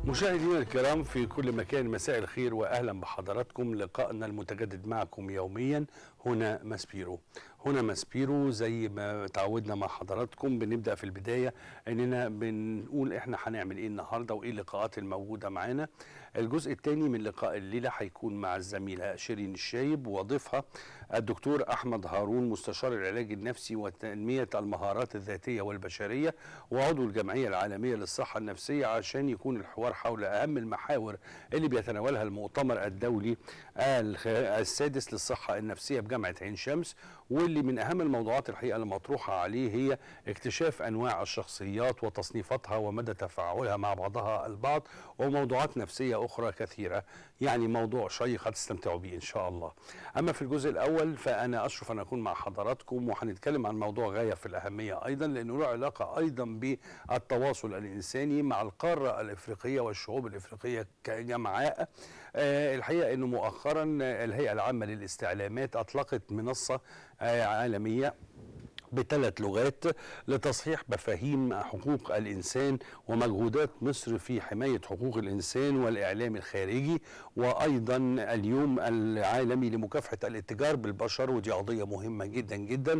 مشاهدينا الكرام في كل مكان مساء الخير واهلا بحضراتكم لقائنا المتجدد معكم يوميا هنا ماسبيرو هنا ماسبيرو زي ما تعودنا مع حضراتكم بنبدا في البدايه اننا بنقول احنا هنعمل ايه النهارده وايه اللقاءات الموجوده معانا الجزء الثاني من لقاء الليله هيكون مع الزميله شيرين الشايب وضيفها الدكتور احمد هارون مستشار العلاج النفسي وتنميه المهارات الذاتيه والبشريه وعضو الجمعيه العالميه للصحه النفسيه عشان يكون الحوار حول اهم المحاور اللي بيتناولها المؤتمر الدولي الخ- السادس للصحه النفسيه بجامعه عين شمس واللي من اهم الموضوعات الحقيقه المطروحه عليه هي اكتشاف انواع الشخصيات وتصنيفاتها ومدى تفاعلها مع بعضها البعض وموضوعات نفسيه اخرى كثيره يعني موضوع شيق هتستمتعوا بيه ان شاء الله اما في الجزء الاول فانا اشرف ان اكون مع حضراتكم وهنتكلم عن موضوع غايه في الاهميه ايضا لانه له علاقه ايضا بالتواصل الانساني مع القاره الافريقيه والشعوب الافريقيه كجمعاء آه، الحقيقه انه مؤخرا الهيئه العامه للاستعلامات اطلقت منصه آه، عالميه بثلاث لغات لتصحيح مفاهيم حقوق الانسان ومجهودات مصر في حمايه حقوق الانسان والاعلام الخارجي وايضا اليوم العالمي لمكافحه الاتجار بالبشر ودي قضيه مهمه جدا جدا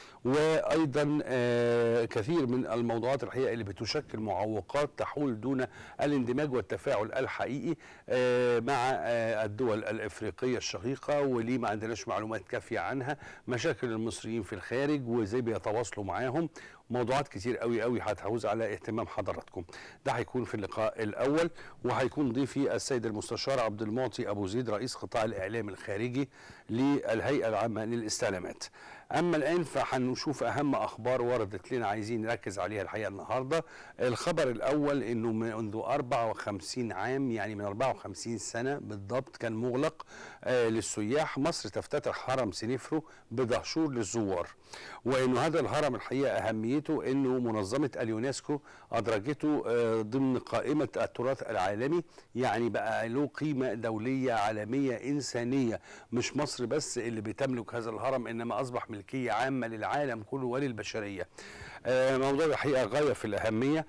وايضا آه، كثير من الموضوعات الحقيقه اللي بتشكل معوقات تحول دون الاندماج والتفاعل الحقيقي آه، مع آه، الدول الافريقيه الشقيقه وليه ما عندناش معلومات كافيه عنها مشاكل المصريين في الخارج وازاي بيتواصلوا معاهم موضوعات كتير قوي قوي هتعوز على اهتمام حضراتكم ده هيكون في اللقاء الاول وهيكون ضيفي السيد المستشار عبد المعطي ابو زيد رئيس قطاع الاعلام الخارجي للهيئه العامه للاستعلامات اما الان فهنشوف اهم اخبار وردت لنا عايزين نركز عليها الحقيقه النهارده الخبر الاول انه منذ 54 عام يعني من 54 سنه بالضبط كان مغلق آه للسياح مصر تفتتح هرم سنفرو بدهشور للزوار وانه هذا الهرم الحقيقه اهميته انه منظمه اليونسكو ادرجته آه ضمن قائمه التراث العالمي يعني بقى له قيمه دوليه عالميه انسانيه مش مصر بس اللي بتملك هذا الهرم انما اصبح ملكيه عامه للعالم كله وللبشريه آه موضوع الحقيقه غايه في الاهميه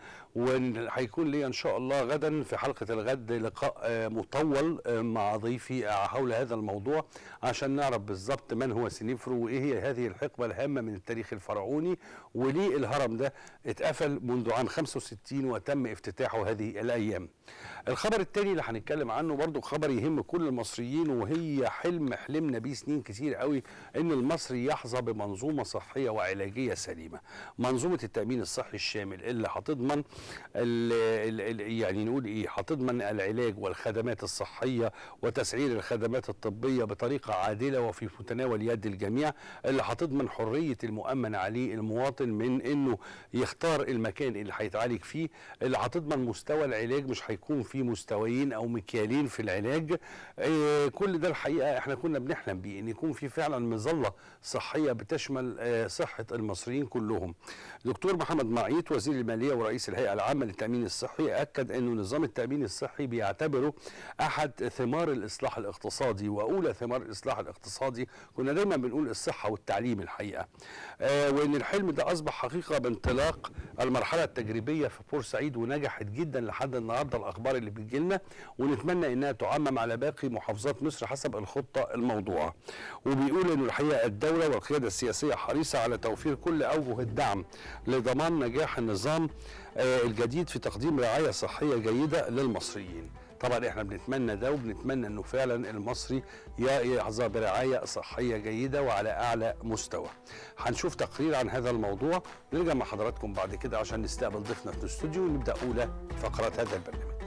وهيكون لي ان شاء الله غدا في حلقه الغد لقاء آه مطول آه مع ضيفي حول هذا الموضوع عشان نعرف بالظبط من هو سنيفرو وايه هي هذه الحقبه الهامه من التاريخ الفرعوني وليه الهرم ده اتقفل منذ عام 65 وتم افتتاحه هذه الايام. الخبر الثاني اللي هنتكلم عنه برضو خبر يهم كل المصريين وهي حلم حلمنا بيه سنين كتير قوي ان المصري يحظى بمنظومه صحيه وعلاجيه سليمه. منظومه التامين الصحي الشامل اللي هتضمن ال ال ال يعني نقول ايه هتضمن العلاج والخدمات الصحيه وتسعير الخدمات الطبيه بطريقه عادله وفي متناول يد الجميع اللي هتضمن حريه المؤمن عليه المواطن من انه يختار المكان اللي هيتعالج فيه اللي هتضمن مستوى العلاج مش هيكون فيه مستويين او مكيالين في العلاج آه كل ده الحقيقه احنا كنا بنحلم بيه ان يكون في فعلا مظله صحيه بتشمل آه صحه المصريين كلهم دكتور محمد معيط وزير الماليه ورئيس الهيئه العامه للتامين الصحي اكد انه نظام التامين الصحي بيعتبره احد ثمار الاصلاح الاقتصادي واولى ثمار الاصلاح الاقتصادي كنا دايما بنقول الصحه والتعليم الحقيقه آه وان الحلم ده اصبح حقيقه بانطلاق المرحله التجريبيه في بورسعيد ونجحت جدا لحد النهارده الاخبار اللي بتجي لنا ونتمنى انها تعمم على باقي محافظات مصر حسب الخطه الموضوعه وبيقول انه الحقيقه الدوله والقياده السياسيه حريصه على توفير كل اوجه الدعم لضمان نجاح النظام آه الجديد في تقديم رعايه صحيه جيده للمصريين طبعا احنا بنتمنى ده وبنتمنى انه فعلا المصري يحظى برعايه صحيه جيده وعلى اعلى مستوى. هنشوف تقرير عن هذا الموضوع نرجع مع حضراتكم بعد كده عشان نستقبل ضيفنا في الاستوديو ونبدا اولى فقرات هذا البرنامج.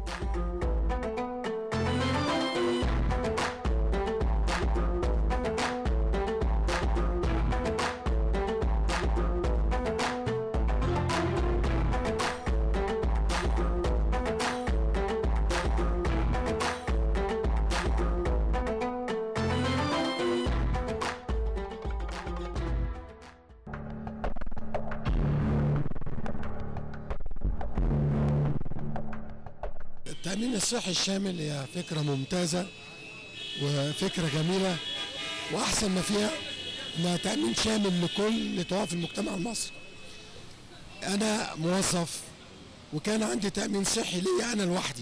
التأمين الصحي الشامل هي فكرة ممتازة وفكرة جميلة وأحسن ما فيها إنها تأمين شامل لكل طوائف المجتمع المصري. أنا موظف وكان عندي تامين صحي ليا انا لوحدي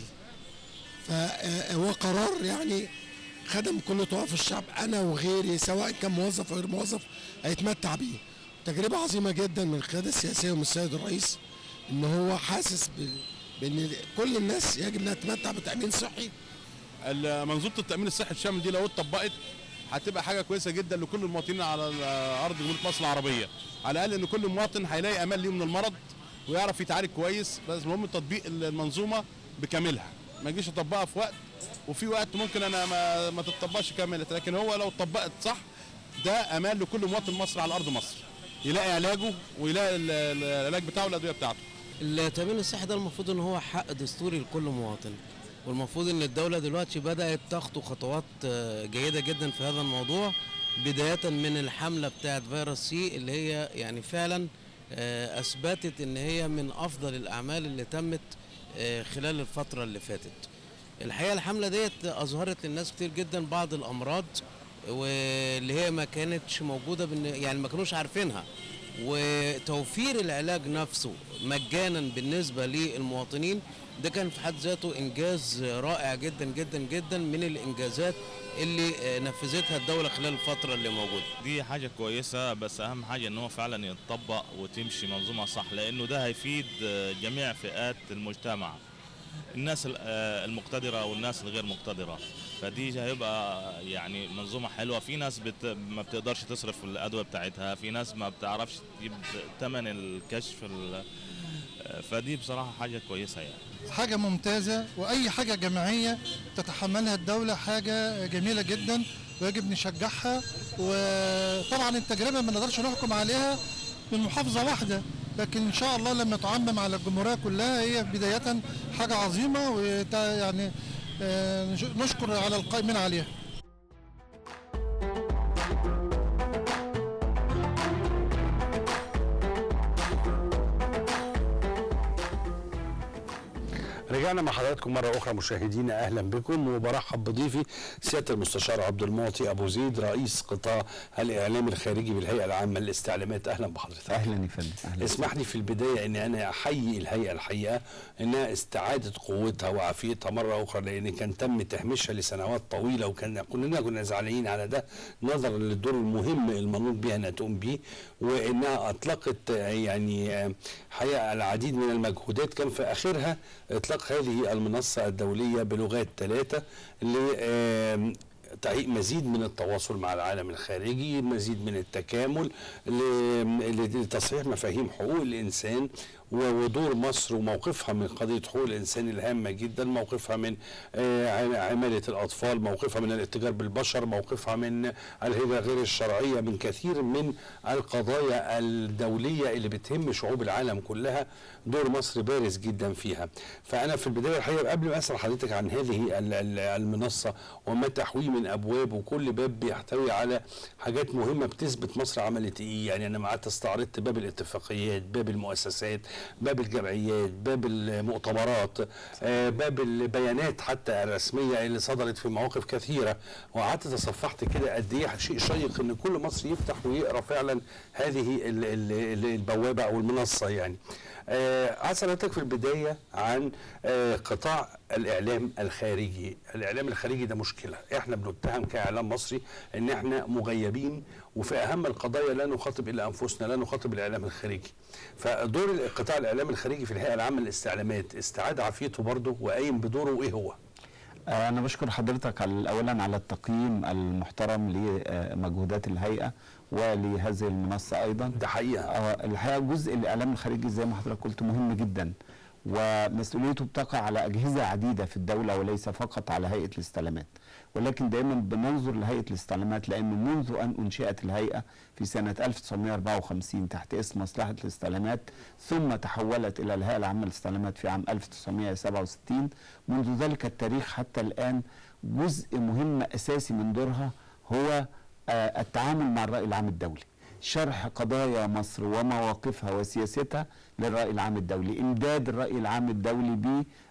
فهو قرار يعني خدم كل طوائف الشعب انا وغيري سواء كان موظف او غير موظف هيتمتع بيه تجربه عظيمه جدا من القياده السياسيه ومن السيد الرئيس ان هو حاسس بال- بان كل الناس يجب انها تتمتع بتامين صحي ال- منظومه التامين الصحي الشامل دي لو اتطبقت هتبقى حاجه كويسه جدا لكل المواطنين على ال- ارض جمهوريه مصر العربيه على الاقل ان كل مواطن هيلاقي امان ليه من المرض ويعرف يتعالج كويس بس المهم تطبيق المنظومه بكاملها ما يجيش اطبقها في وقت وفي وقت ممكن انا ما, ما تطبقش كامله لكن هو لو اتطبقت صح ده امان لكل مواطن مصري على ارض مصر يلاقي علاجه ويلاقي ال- ال- العلاج بتاعه والادويه بتاعته التأمين الصحي ده المفروض ان هو حق دستوري لكل مواطن والمفروض ان الدولة دلوقتي بدأت تخطو خطوات آه، جيدة جدا في هذا الموضوع بداية من الحملة بتاعت فيروس سي اللي هي يعني فعلا آه، اثبتت ان هي من افضل الاعمال اللي تمت آه، خلال الفترة اللي فاتت الحقيقة الحملة ديت اظهرت للناس كتير جدا بعض الامراض واللي هي ما كانتش موجودة بالن- يعني ما كانوش عارفينها وتوفير العلاج نفسه مجانا بالنسبه للمواطنين ده كان في حد ذاته انجاز رائع جدا جدا جدا من الانجازات اللي آه، نفذتها الدوله خلال الفتره اللي موجوده دي حاجة كويسة بس أهم حاجة إن هو فعلا يتطبق وتمشي منظومة صح لأنه ده هيفيد آه، جميع فئات المجتمع الناس ال- آه، المقتدرة والناس الغير مقتدرة فدي هيبقى يعني منظومة حلوة في ناس بت ما بتقدرش تصرف الأدوية بتاعتها في ناس ما بتعرفش تجيب ثمن الكشف ال- آه، فدي بصراحة حاجة كويسة يعني حاجة ممتازة وأي حاجة جماعية تتحملها الدولة حاجة جميلة جدا ويجب نشجعها وطبعا التجربة ما نقدرش نحكم عليها من محافظة واحدة لكن إن شاء الله لما تعمم على الجمهورية كلها هي بداية حاجة عظيمة وت- يعني آه، نش- نشكر على القائمين عليها رجعنا مع حضراتكم مرة أخرى مشاهدينا أهلا بكم وبرحب بضيفي سيادة المستشار عبد المعطي أبو زيد رئيس قطاع الإعلام الخارجي بالهيئة العامة للاستعلامات أهلا بحضرتك اهلا يا فندم اهلا اسمح لي في البداية أن أنا أحيي الهيئة الحقيقة أنها استعادت قوتها وعافيتها مرة أخرى لأن كان تم تهميشها لسنوات طويلة وكان كلنا كنا زعلانين على ده نظرا للدور المهم المنوط بها أنها تقوم به وأنها أطلقت آه، يعني آه، حقيقة العديد من المجهودات كان في آخرها إطلاق هذه المنصة الدولية بلغات ثلاثة ل آم، تحقيق مزيد من التواصل مع العالم الخارجي مزيد من التكامل ل- لتصحيح مفاهيم حقوق الإنسان و- ودور مصر وموقفها من قضية حقوق الإنسان الهامة جدا موقفها من آه، عم- عمالة الأطفال موقفها من الاتجار بالبشر موقفها من الهجرة غير الشرعية من كثير من القضايا الدولية اللي بتهم شعوب العالم كلها دور مصر بارز جدا فيها فأنا في البداية الحقيقة قبل ما أسأل حضرتك عن هذه ال- ال- المنصة وما تحويه من أبواب وكل باب بيحتوي على حاجات مهمة بتثبت مصر عملت إيه يعني أنا قعدت استعرضت باب الاتفاقيات باب المؤسسات باب الجمعيات باب المؤتمرات آه، باب البيانات حتى الرسمية اللي صدرت في مواقف كثيرة وقعدت تصفحت كده قد ايه شيء شيق ان كل مصري يفتح ويقرا فعلا هذه ال- ال- ال- البوابة او المنصة يعني آه، عايز اسالك في البداية عن آه، قطاع الاعلام الخارجي الاعلام الخارجي ده مشكلة احنا بنتهم كاعلام مصري ان احنا مغيبين وفي اهم القضايا لا نخاطب الا انفسنا لا نخاطب الاعلام الخارجي فدور قطاع الاعلام الخارجي في الهيئه العامه للاستعلامات استعاد عافيته برضه وقايم بدوره وايه هو؟ آه، انا بشكر حضرتك على اولا على التقييم المحترم لمجهودات الهيئه ولهذه المنصه ايضا ده حقيقه آه، الحقيقه جزء الاعلام الخارجي زي ما حضرتك قلت مهم جدا ومسؤوليته بتقع على اجهزه عديده في الدوله وليس فقط على هيئه الاستعلامات ولكن دائما بننظر لهيئه الاستعلامات لان منذ ان انشئت الهيئه في سنه 1954 تحت اسم مصلحه الاستعلامات ثم تحولت الى الهيئه العامه للاستعلامات في عام 1967 منذ ذلك التاريخ حتى الان جزء مهم اساسي من دورها هو آه، التعامل مع الراي العام الدولي شرح قضايا مصر ومواقفها وسياستها للرأي العام الدولي إمداد الرأي العام الدولي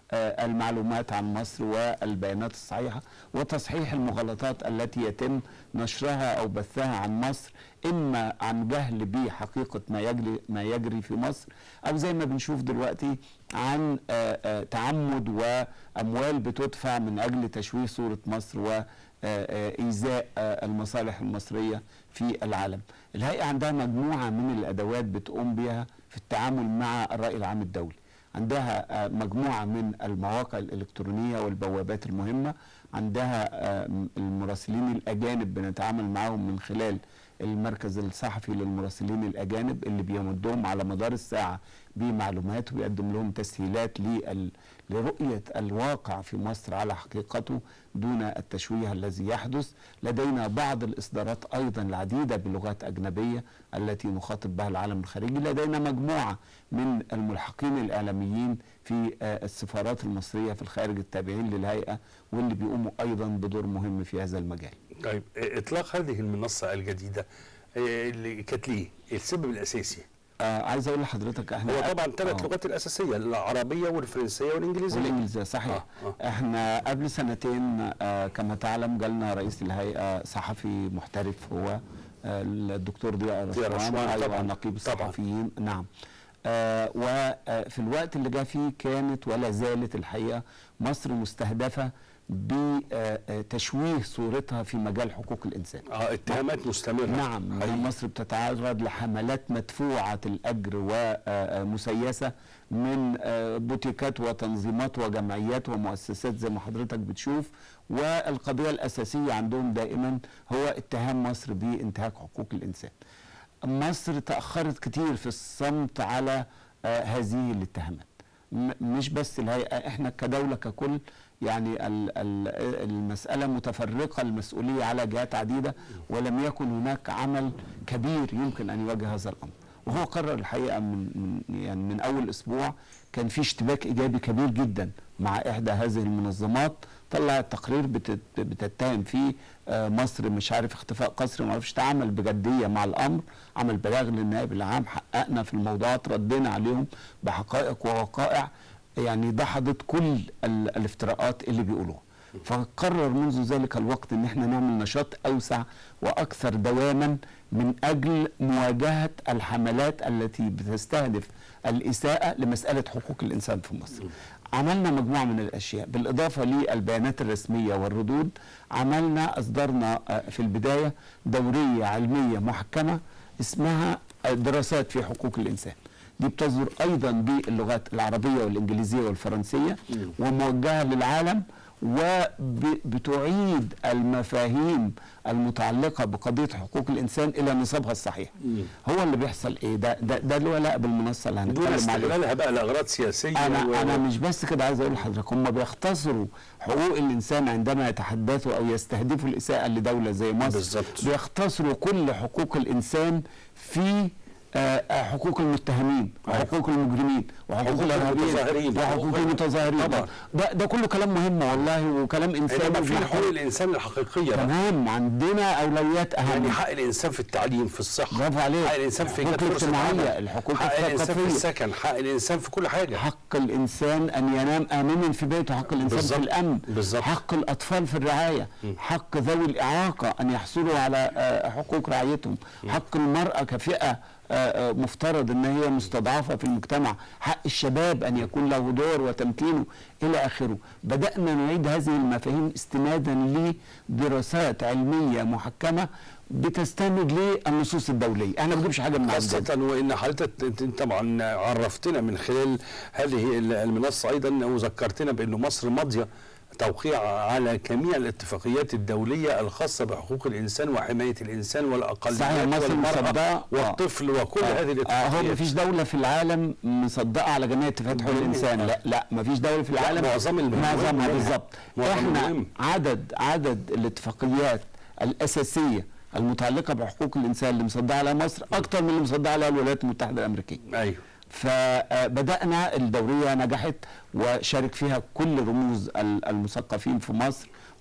آه، المعلومات عن مصر والبيانات الصحيحة وتصحيح المغالطات التي يتم نشرها أو بثها عن مصر إما عن جهل بحقيقة ما يجري, ما يجري في مصر أو زي ما بنشوف دلوقتي عن آه، آه، تعمد وأموال بتدفع من أجل تشويه صورة مصر و آه، إيذاء آه، المصالح المصرية في العالم الهيئة عندها مجموعة من الأدوات بتقوم بها في التعامل مع الرأي العام الدولي عندها آه، مجموعة من المواقع الإلكترونية والبوابات المهمة عندها آه، م- المراسلين الأجانب بنتعامل معهم من خلال المركز الصحفي للمراسلين الأجانب اللي بيمدهم على مدار الساعة بمعلومات ويقدم لهم تسهيلات لل- لرؤية الواقع في مصر على حقيقته دون التشويه الذي يحدث لدينا بعض الإصدارات أيضا العديدة بلغات أجنبية التي نخاطب بها العالم الخارجي لدينا مجموعة من الملحقين الإعلاميين في آه، السفارات المصرية في الخارج التابعين للهيئة واللي بيقوموا أيضا بدور مهم في هذا المجال طيب اطلاق هذه المنصه الجديده آه، اللي كانت ليه السبب الاساسي آه عايز اقول لحضرتك احنا هو طبعا ثلاث آه. لغات الاساسيه العربيه والفرنسيه والانجليزيه والانجليزيه صحيح آه، آه. احنا قبل سنتين آه كما تعلم جالنا رئيس الهيئه صحفي محترف هو آه الدكتور ضياء ضياء رشوان رشوان ايوه طبعاً، نقيب طبعاً. الصحفيين نعم آه وفي الوقت اللي جاء فيه كانت ولا زالت الحقيقه مصر مستهدفه بتشويه صورتها في مجال حقوق الانسان اه اتهامات مستمره نعم حقيقي. مصر بتتعرض لحملات مدفوعة الأجر ومسيسة من آه، بوتيكات وتنظيمات وجمعيات ومؤسسات زي ما حضرتك بتشوف والقضية الأساسية عندهم دائما هو اتهام مصر بانتهاك حقوق الإنسان مصر تأخرت كتير في الصمت على آه، هذه الاتهامات م- مش بس الهيئة احنا كدولة ككل يعني ال- ال- المسألة متفرقة المسؤولية على جهات عديدة ولم يكن هناك عمل كبير يمكن أن يواجه هذا الأمر وهو قرر الحقيقة من, من يعني من أول أسبوع كان في اشتباك إيجابي كبير جدا مع إحدى هذه المنظمات طلعت تقرير بتت- بتتهم فيه آه، مصر مش عارف اختفاء قسري ما عرفش تعمل بجديه مع الامر عمل بلاغ للنائب العام حققنا في الموضوعات ردينا عليهم بحقائق ووقائع يعني دحضت كل ال- الافتراءات اللي بيقولوها فقرر منذ ذلك الوقت ان احنا نعمل نشاط اوسع واكثر دواما من اجل مواجهه الحملات التي بتستهدف الاساءه لمساله حقوق الانسان في مصر. عملنا مجموعه من الاشياء بالاضافه للبيانات الرسميه والردود عملنا اصدرنا آه، في البدايه دوريه علميه محكمه اسمها دراسات في حقوق الانسان. دي بتصدر ايضا باللغات العربيه والانجليزيه والفرنسيه وموجهه للعالم وبتعيد المفاهيم المتعلقه بقضيه حقوق الانسان الى نصابها الصحيح. هو اللي بيحصل ايه ده ده, ده له علاقه بالمنصه اللي دون هنتكلم عليها. استغلالها بقى لاغراض سياسيه انا و- انا مش بس كده عايز اقول لحضرتك هم بيختصروا حقوق الانسان عندما يتحدثوا او يستهدفوا الاساءه لدوله زي مصر بالظبط. بيختصروا كل حقوق الانسان في آه، آه، حقوق المتهمين وحقوق المجرمين وحقوق حقوق الارهابيين المتظاهرين. وحقوق المتظاهرين طبعا. ده ده كله كلام مهم والله وكلام انساني انما في وبنحترم. حقوق الانسان الحقيقيه بقى. تمام عندنا اولويات اهم يعني حق الانسان في التعليم في الصحه برافو عليك. حق الانسان في الحقوق إيجاد فرصة الاجتماعية، عمل. الحقوق حق الانسان في الثقافية. السكن حق الانسان في كل حاجه حق الانسان ان ينام امنا في بيته حق الانسان بالظبط. في الامن بالظبط. حق الاطفال في الرعايه حق ذوي الاعاقه ان يحصلوا على آه، حقوق رعايتهم حق المراه كفئه آه، آه، مفترض ان هي مستضعفه في المجتمع حق الشباب ان يكون له دور وتمكينه الى اخره بدانا نعيد هذه المفاهيم استنادا لدراسات علميه محكمه بتستند للنصوص الدوليه انا ما بجيبش حاجه من عندنا خاصة وإن حضرتك أنت أنت طبعا عرفتنا من خلال هذه المنصة أيضا وذكرتنا بأن مصر ماضية توقيع على جميع الاتفاقيات الدولية الخاصة بحقوق الإنسان وحماية الإنسان صحيح، والأقليات مصر والمرأة مصدقة. والطفل وكل هذه آه، هو الاتفاقيات مفيش دولة في العالم مصدقة على جميع اتفاقات حقوق الإنسان لا لا مفيش دولة في العالم معظم المهم معظمها منها. بالظبط معظم احنا المهم. عدد عدد الاتفاقيات الأساسية المتعلقة بحقوق الإنسان اللي مصدقة على مصر أكتر من اللي مصدقة على الولايات المتحدة الأمريكية أيوه فبدأنا الدورية نجحت وشارك فيها كل رموز ال- المثقفين في مصر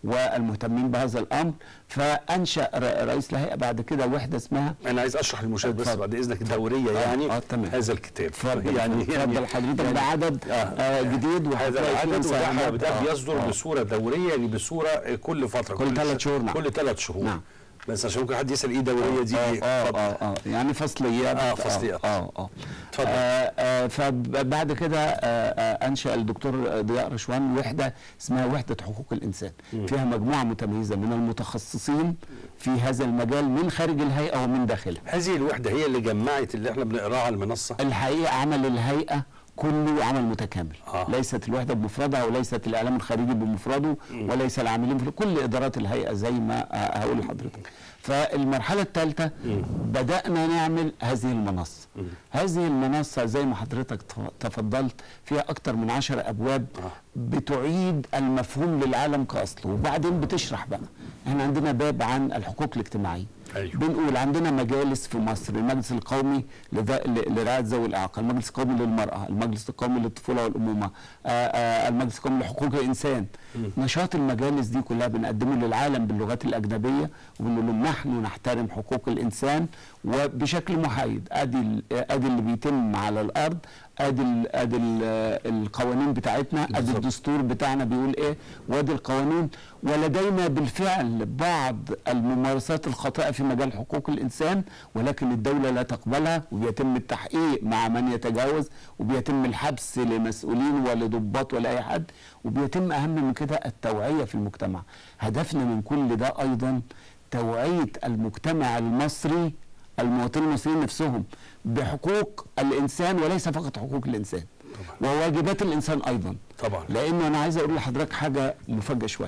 والمهتمين بهذا الامر فانشا ر- رئيس الهيئه بعد كده وحده اسمها انا عايز اشرح للمشاهد بس اتفضل. بعد اذنك الدوريه آه، يعني آه، تمام. هذا الكتاب اتفضل يعني اتفضل حضرتك يعني ده عدد آه. آه جديد هذا وهتلاقي فيه العدد وده مساهمات. ده آه، بيصدر آه. بصوره دوريه يعني بصوره كل فتره كل ثلاث ش- شهور، نعم. كل ثلاث شهور نعم. بس عشان ممكن حد يسال ايه دوريه دي اه إيه؟ اه اتفضل. اه اه يعني فصليات آه، فصليات. اه اه اتفضل. آه آه فبعد كده آه آه انشا الدكتور ضياء رشوان وحده اسمها وحده حقوق الانسان فيها مجموعه متميزه من المتخصصين في هذا المجال من خارج الهيئه ومن داخلها هذه الوحده هي اللي جمعت اللي احنا بنقراه على المنصه الحقيقه عمل الهيئه كله عمل متكامل آه. ليست الوحده بمفردها وليست الاعلام الخارجي بمفرده وليس العاملين في كل ادارات الهيئه زي ما آه، هقول لحضرتك فالمرحله الثالثه بدانا نعمل هذه المنصه هذه المنصه زي ما حضرتك تف- تفضلت فيها اكتر من عشر ابواب آه. بتعيد المفهوم للعالم كاصله وبعدين بتشرح بقى احنا عندنا باب عن الحقوق الاجتماعيه أيوه. بنقول عندنا مجالس في مصر المجلس القومي لذا- ل- لرعايه ذوي الاعاقه المجلس القومي للمراه المجلس القومي للطفوله والامومه آه، آه، المجلس القومي لحقوق الانسان نشاط المجالس دي كلها بنقدمه للعالم باللغات الاجنبيه وبنقول لهم نحن نحترم حقوق الانسان وبشكل محايد ادي ال- ادي اللي بيتم على الارض ادي ال- ادي ال- القوانين بتاعتنا ادي بالظبط. الدستور بتاعنا بيقول ايه وادي القوانين ولدينا بالفعل بعض الممارسات الخاطئه في مجال حقوق الانسان ولكن الدوله لا تقبلها وبيتم التحقيق مع من يتجاوز وبيتم الحبس لمسؤولين ولا ضباط ولا اي حد وبيتم اهم من كده التوعيه في المجتمع هدفنا من كل ده ايضا توعيه المجتمع المصري المواطنين المصريين نفسهم بحقوق الانسان وليس فقط حقوق الانسان وواجبات الانسان ايضا طبعا لانه انا عايز اقول لحضرتك حاجه مفاجاه شويه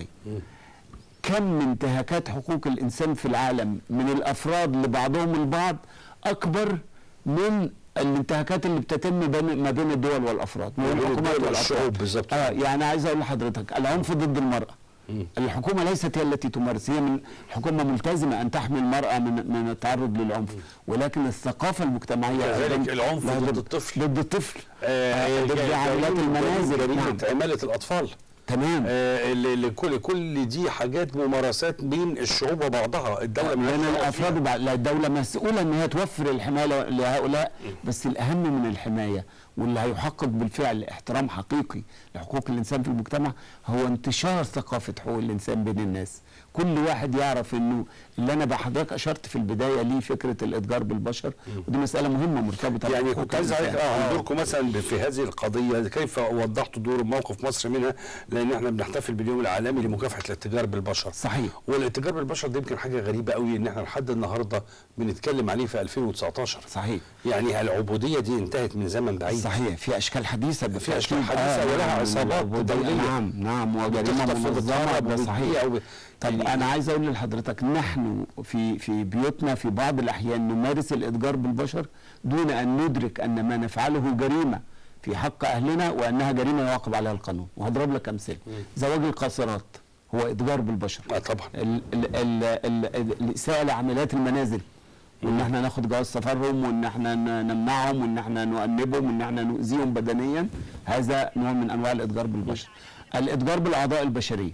كم من انتهاكات حقوق الانسان في العالم من الافراد لبعضهم البعض اكبر من الانتهاكات اللي بتتم بين ما بين الدول والافراد ما بين الحكومات الدول والأفراد. والشعوب بالظبط. اه يعني عايز اقول لحضرتك العنف ضد المراه الحكومه ليست هي التي تمارس هي من الحكومه ملتزمه ان تحمي المراه من من التعرض للعنف ولكن الثقافه المجتمعيه كذلك أيضاً العنف لها ضد الطفل. ضد الطفل آه، آه، ضد جريمة- عائلات جريمة- المنازل جريمه نعم. عماله الاطفال تمام آه، اللي اللي كل كل دي حاجات ممارسات بين الشعوب وبعضها الدوله من مالهاش دعوة الافراد فيها. وبعد- لا الدوله مسؤوله ان هي توفر الحمايه لهؤلاء بس الاهم من الحمايه واللي هيحقق بالفعل احترام حقيقي لحقوق الانسان في المجتمع هو انتشار ثقافه حقوق الانسان بين الناس كل واحد يعرف انه اللي انا بحضرتك اشرت في البدايه ليه فكره الاتجار بالبشر ودي مساله مهمه مرتبطه يعني بحقوق كنت عايز عليك الإنسان. اه دوركم مثلا في هذه القضيه كيف وضحتوا دور موقف مصر منها لان احنا بنحتفل باليوم العالمي لمكافحه الاتجار بالبشر صحيح والاتجار بالبشر ده يمكن حاجه غريبه قوي ان احنا لحد النهارده بنتكلم عليه في 2019 صحيح يعني العبوديه دي انتهت من زمن بعيد صحيح في اشكال حديثه بالتأكيد. أشكال حديثة ولها نعم، عصابات العبودية. دولية. نعم نعم وجريمه بتخطف منظمه وبتهرب ده وبتبيع صحيح وب- طب يعني- انا عايز اقول لحضرتك نحن في في بيوتنا في بعض الاحيان نمارس الاتجار بالبشر دون ان ندرك ان ما نفعله جريمه في حق اهلنا وانها جريمه يعاقب عليها القانون وهضرب لك امثله زواج القاصرات هو اتجار بالبشر اه طبعا ال- ال- ال- ال- ال- الاساءه لعمليات المنازل وان احنا ناخد جواز سفرهم وان احنا ن- نمنعهم وان احنا نؤنبهم وان احنا نؤذيهم بدنيا هذا نوع من انواع الاتجار بالبشر الاتجار بالاعضاء البشريه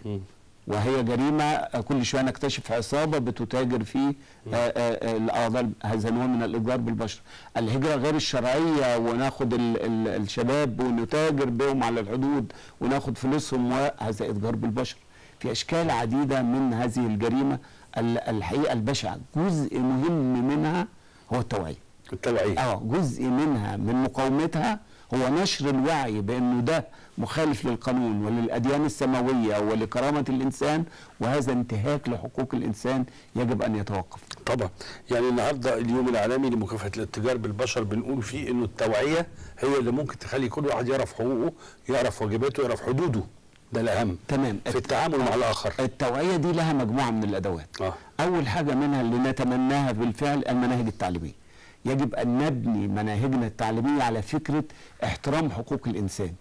وهي جريمه آه، كل شويه نكتشف عصابه بتتاجر في آه، آه، آه، الاعضاء هذا نوع من الاتجار بالبشر الهجره غير الشرعيه وناخد ال ال الشباب ونتاجر بهم على الحدود وناخد فلوسهم وهذا اتجار بالبشر في اشكال عديده من هذه الجريمه ال- الحقيقه البشعه جزء مهم منها هو التوعيه التوعيه اه جزء منها من مقاومتها هو نشر الوعي بانه ده مخالف للقانون وللاديان السماويه ولكرامه الانسان وهذا انتهاك لحقوق الانسان يجب ان يتوقف طبعا يعني النهارده اليوم العالمي لمكافحه الاتجار بالبشر بنقول فيه انه التوعيه هي اللي ممكن تخلي كل واحد يعرف حقوقه يعرف واجباته يعرف حدوده ده الاهم تمام في التعامل مع الاخر التوعيه دي لها مجموعه من الادوات اه اول حاجه منها اللي نتمناها بالفعل المناهج التعليميه يجب ان نبني مناهجنا التعليميه على فكره احترام حقوق الانسان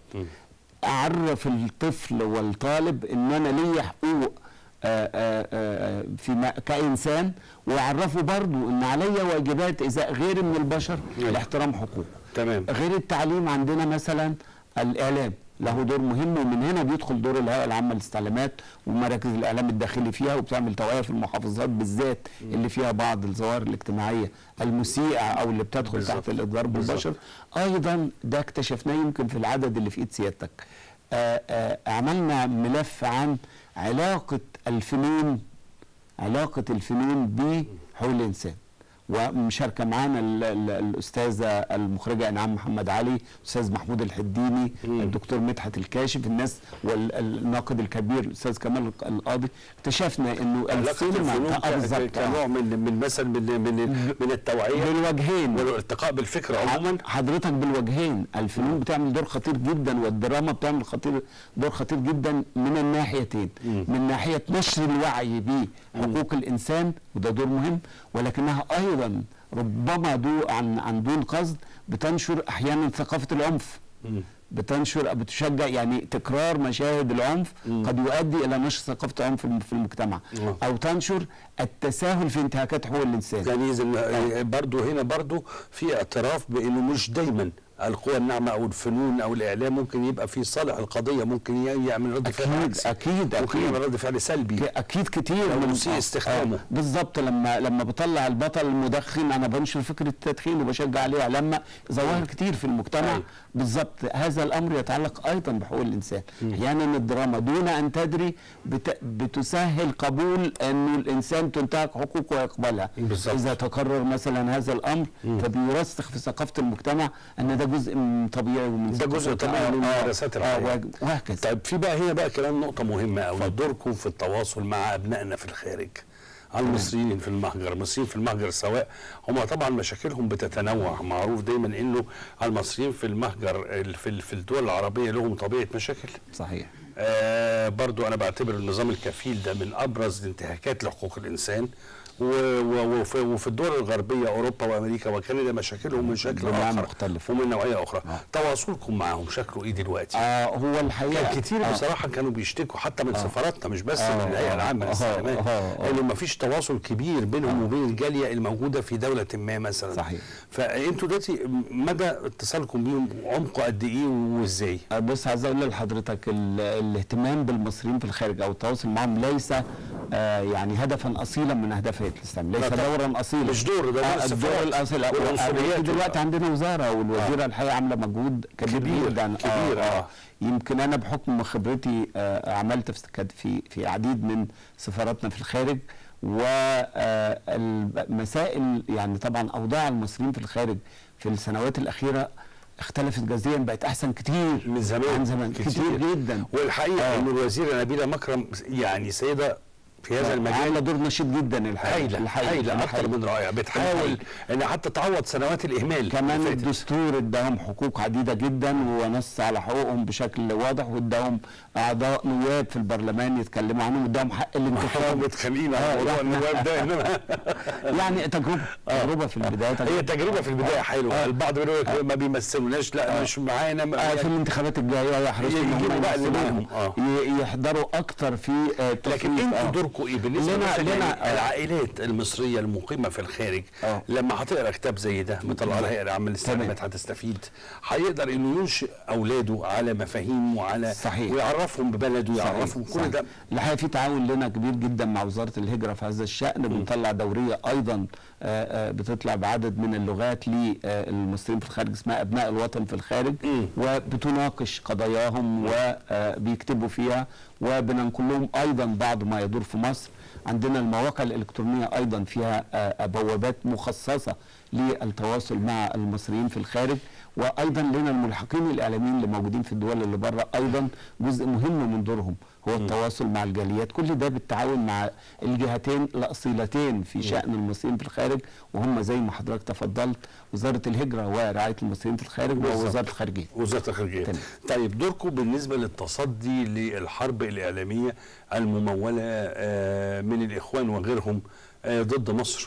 اعرف الطفل والطالب ان انا ليا حقوق آه، آه، آه، في م- كانسان واعرفه برضو ان عليا واجبات ازاء غير من البشر أيوة. لاحترام حقوقه تمام غير التعليم عندنا مثلا الاعلام له دور مهم ومن هنا بيدخل دور الهيئه العامه للاستعلامات ومراكز الاعلام الداخلي فيها وبتعمل توعيه في المحافظات بالذات اللي فيها بعض الظواهر الاجتماعيه المسيئه او اللي بتدخل بالظبط. تحت الاضرار بالظبط. بالبشر ايضا ده اكتشفناه يمكن في العدد اللي في ايد سيادتك آآ آآ عملنا ملف عن علاقه الفنون علاقه الفنون بحقوق الانسان ومشاركه معانا ال- ال- الاستاذه المخرجه انعام محمد علي الاستاذ محمود الحديني الدكتور مدحت الكاشف الناس والناقد الكبير الاستاذ كمال القاضي اكتشفنا انه علاقه الفيلم الفنون آه، ك- بالظبط، آه. كنوع من من مثلا من من من التوعيه بالوجهين والارتقاء بالفكر عموما حضرتك بالوجهين الفنون بتعمل دور خطير جدا والدراما بتعمل خطير دور خطير جدا من الناحيتين من ناحيه نشر الوعي بحقوق الانسان وده دور مهم ولكنها ايضا ربما دو عن عن دون قصد بتنشر احيانا ثقافه العنف بتنشر بتشجع يعني تكرار مشاهد العنف قد يؤدي الى نشر ثقافه العنف في المجتمع مم. او تنشر التساهل في انتهاكات حقوق الانسان يعني إذا برضو هنا برضو في اعتراف بانه مش دايما القوى الناعمه او الفنون او الاعلام ممكن يبقى في صالح القضيه ممكن ي- يعمل رد فعل اكيد عكسي اكيد ممكن اكيد يعمل رد فعل سلبي ك- اكيد كتير لو من مسيء آه، استخدامه. آه، بالظبط لما لما بطلع البطل المدخن انا بنشر فكره التدخين وبشجع عليه لما ظواهر كتير في المجتمع أيوة. بالظبط هذا الامر يتعلق ايضا بحقوق الانسان احيانا الدراما دون ان تدري بت بتسهل قبول انه الانسان تنتهك حقوقه ويقبلها بالظبط. اذا تكرر مثلا هذا الامر فبيرسخ في ثقافه المجتمع ان ده جزء من طبيعي ومن ده جزء ثقافة- طبيعي من آه، ممارسات آه، الحياه وه- وهكذا طيب في بقى هنا بقى كمان نقطة مهمة أوي دوركم في التواصل مع أبنائنا في الخارج المصريين في المهجر المصريين في المهجر سواء هم طبعا مشاكلهم بتتنوع معروف دايما انه المصريين في المهجر ال- في ال- في الدول العربيه لهم طبيعه مشاكل صحيح آه برضو انا بعتبر النظام الكفيل ده من ابرز الانتهاكات لحقوق الانسان و- و- وفي, وفي الدول الغربيه اوروبا وامريكا وكندا مشاكلهم من شكل بنوع اخر مختلف. ومن نوعيه اخرى آه. تواصلكم معهم شكله ايه دلوقتي آه هو الحقيقه كان كتير آه. بصراحه كانوا بيشتكوا حتى من سفاراتنا مش بس آه، من الهيئه العامه آه، للاستعلامات آه، آه. انه ما فيش تواصل كبير بينهم وبين الجاليه الموجوده في دوله ما مثلا صحيح. فانتوا دلوقتي مدى اتصالكم بيهم عمقه قد ايه وازاي؟ آه، بص عايز اقول لحضرتك ال- الاهتمام بالمصريين في الخارج او التواصل معهم ليس آه يعني هدفا اصيلا من اهداف هيئه الاسلام ليس لا طبعا. دورا اصيلا مش دور، ده دور آه، السفارات الدور الاصيل والعنصريات دلوقتي آه. عندنا وزاره والوزيره الحقيقه عامله مجهود كبير, كبير، جدا كبير، آه. يمكن انا بحكم خبرتي آه عملت في كانت في في عديد من سفاراتنا في الخارج والمسائل يعني طبعا اوضاع المصريين في الخارج في السنوات الاخيره اختلفت جذريا بقت احسن كتير من زمان عن زمان كتير, كتير جدا والحقيقه آه. ان الوزيره نبيله مكرم يعني سيده في هذا عامله المجال دور نشيط جدا الحقيقه هايله الحقيقة. هايله اكتر الحقيقة. من رائعه بتحاول الحقيقة. ان حتى تعوض سنوات الاهمال كمان اللي فاتت. الدستور اداهم حقوق عديده جدا ونص على حقوقهم بشكل واضح واداهم اعضاء نواب في البرلمان يتكلموا عنهم واداهم حق هم الانتخاب متخانقين آه، على موضوع لا. النواب ده انما يعني تجربه تجربه في البدايه هي تجربه في البدايه حلوه البعض بيقول لك ما بيمثلوناش لا مش معانا ما- آه في الانتخابات الجايه يحرصوا ان يجيبوا هم بقى اللي يمثلوهم. معاهم، آه. ي- يحضروا اكتر في آه لكن تصويت. انتوا آه. دوركم ايه بالنسبه لنا- مثلا لنا- يعني العائلات المصريه المقيمه في الخارج آه. لما هتقرا كتاب زي ده مطلع الهيئه العامه للاستعلامات هتستفيد هيقدر انه ينشئ اولاده على مفاهيم وعلى صحيح. ويعرفهم ببلده ويعرفهم كل صحيح. ده الحقيقه في تعاون لنا كبير جدا مع وزاره الهجره في هذا الشان بنطلع دوريه ايضا آه، آه، بتطلع بعدد من اللغات للمصريين في الخارج اسمها ابناء الوطن في الخارج مم. وبتناقش قضاياهم وبيكتبوا فيها وبننقل لهم ايضا بعض ما يدور في مصر عندنا المواقع الالكترونيه ايضا فيها آه، بوابات مخصصه للتواصل مع المصريين في الخارج وايضا لنا الملحقين الاعلاميين اللي موجودين في الدول اللي بره ايضا جزء مهم من دورهم هو التواصل مع الجاليات كل ده بالتعاون مع الجهتين الاصيلتين في شان المصريين في الخارج وهم زي ما حضرتك تفضلت وزاره الهجره ورعايه المصريين في الخارج بالظبط. ووزاره الخارجيه وزاره الخارجيه تمام. طيب دوركم بالنسبه للتصدي للحرب الاعلاميه المموله آه، من الاخوان وغيرهم آه، ضد مصر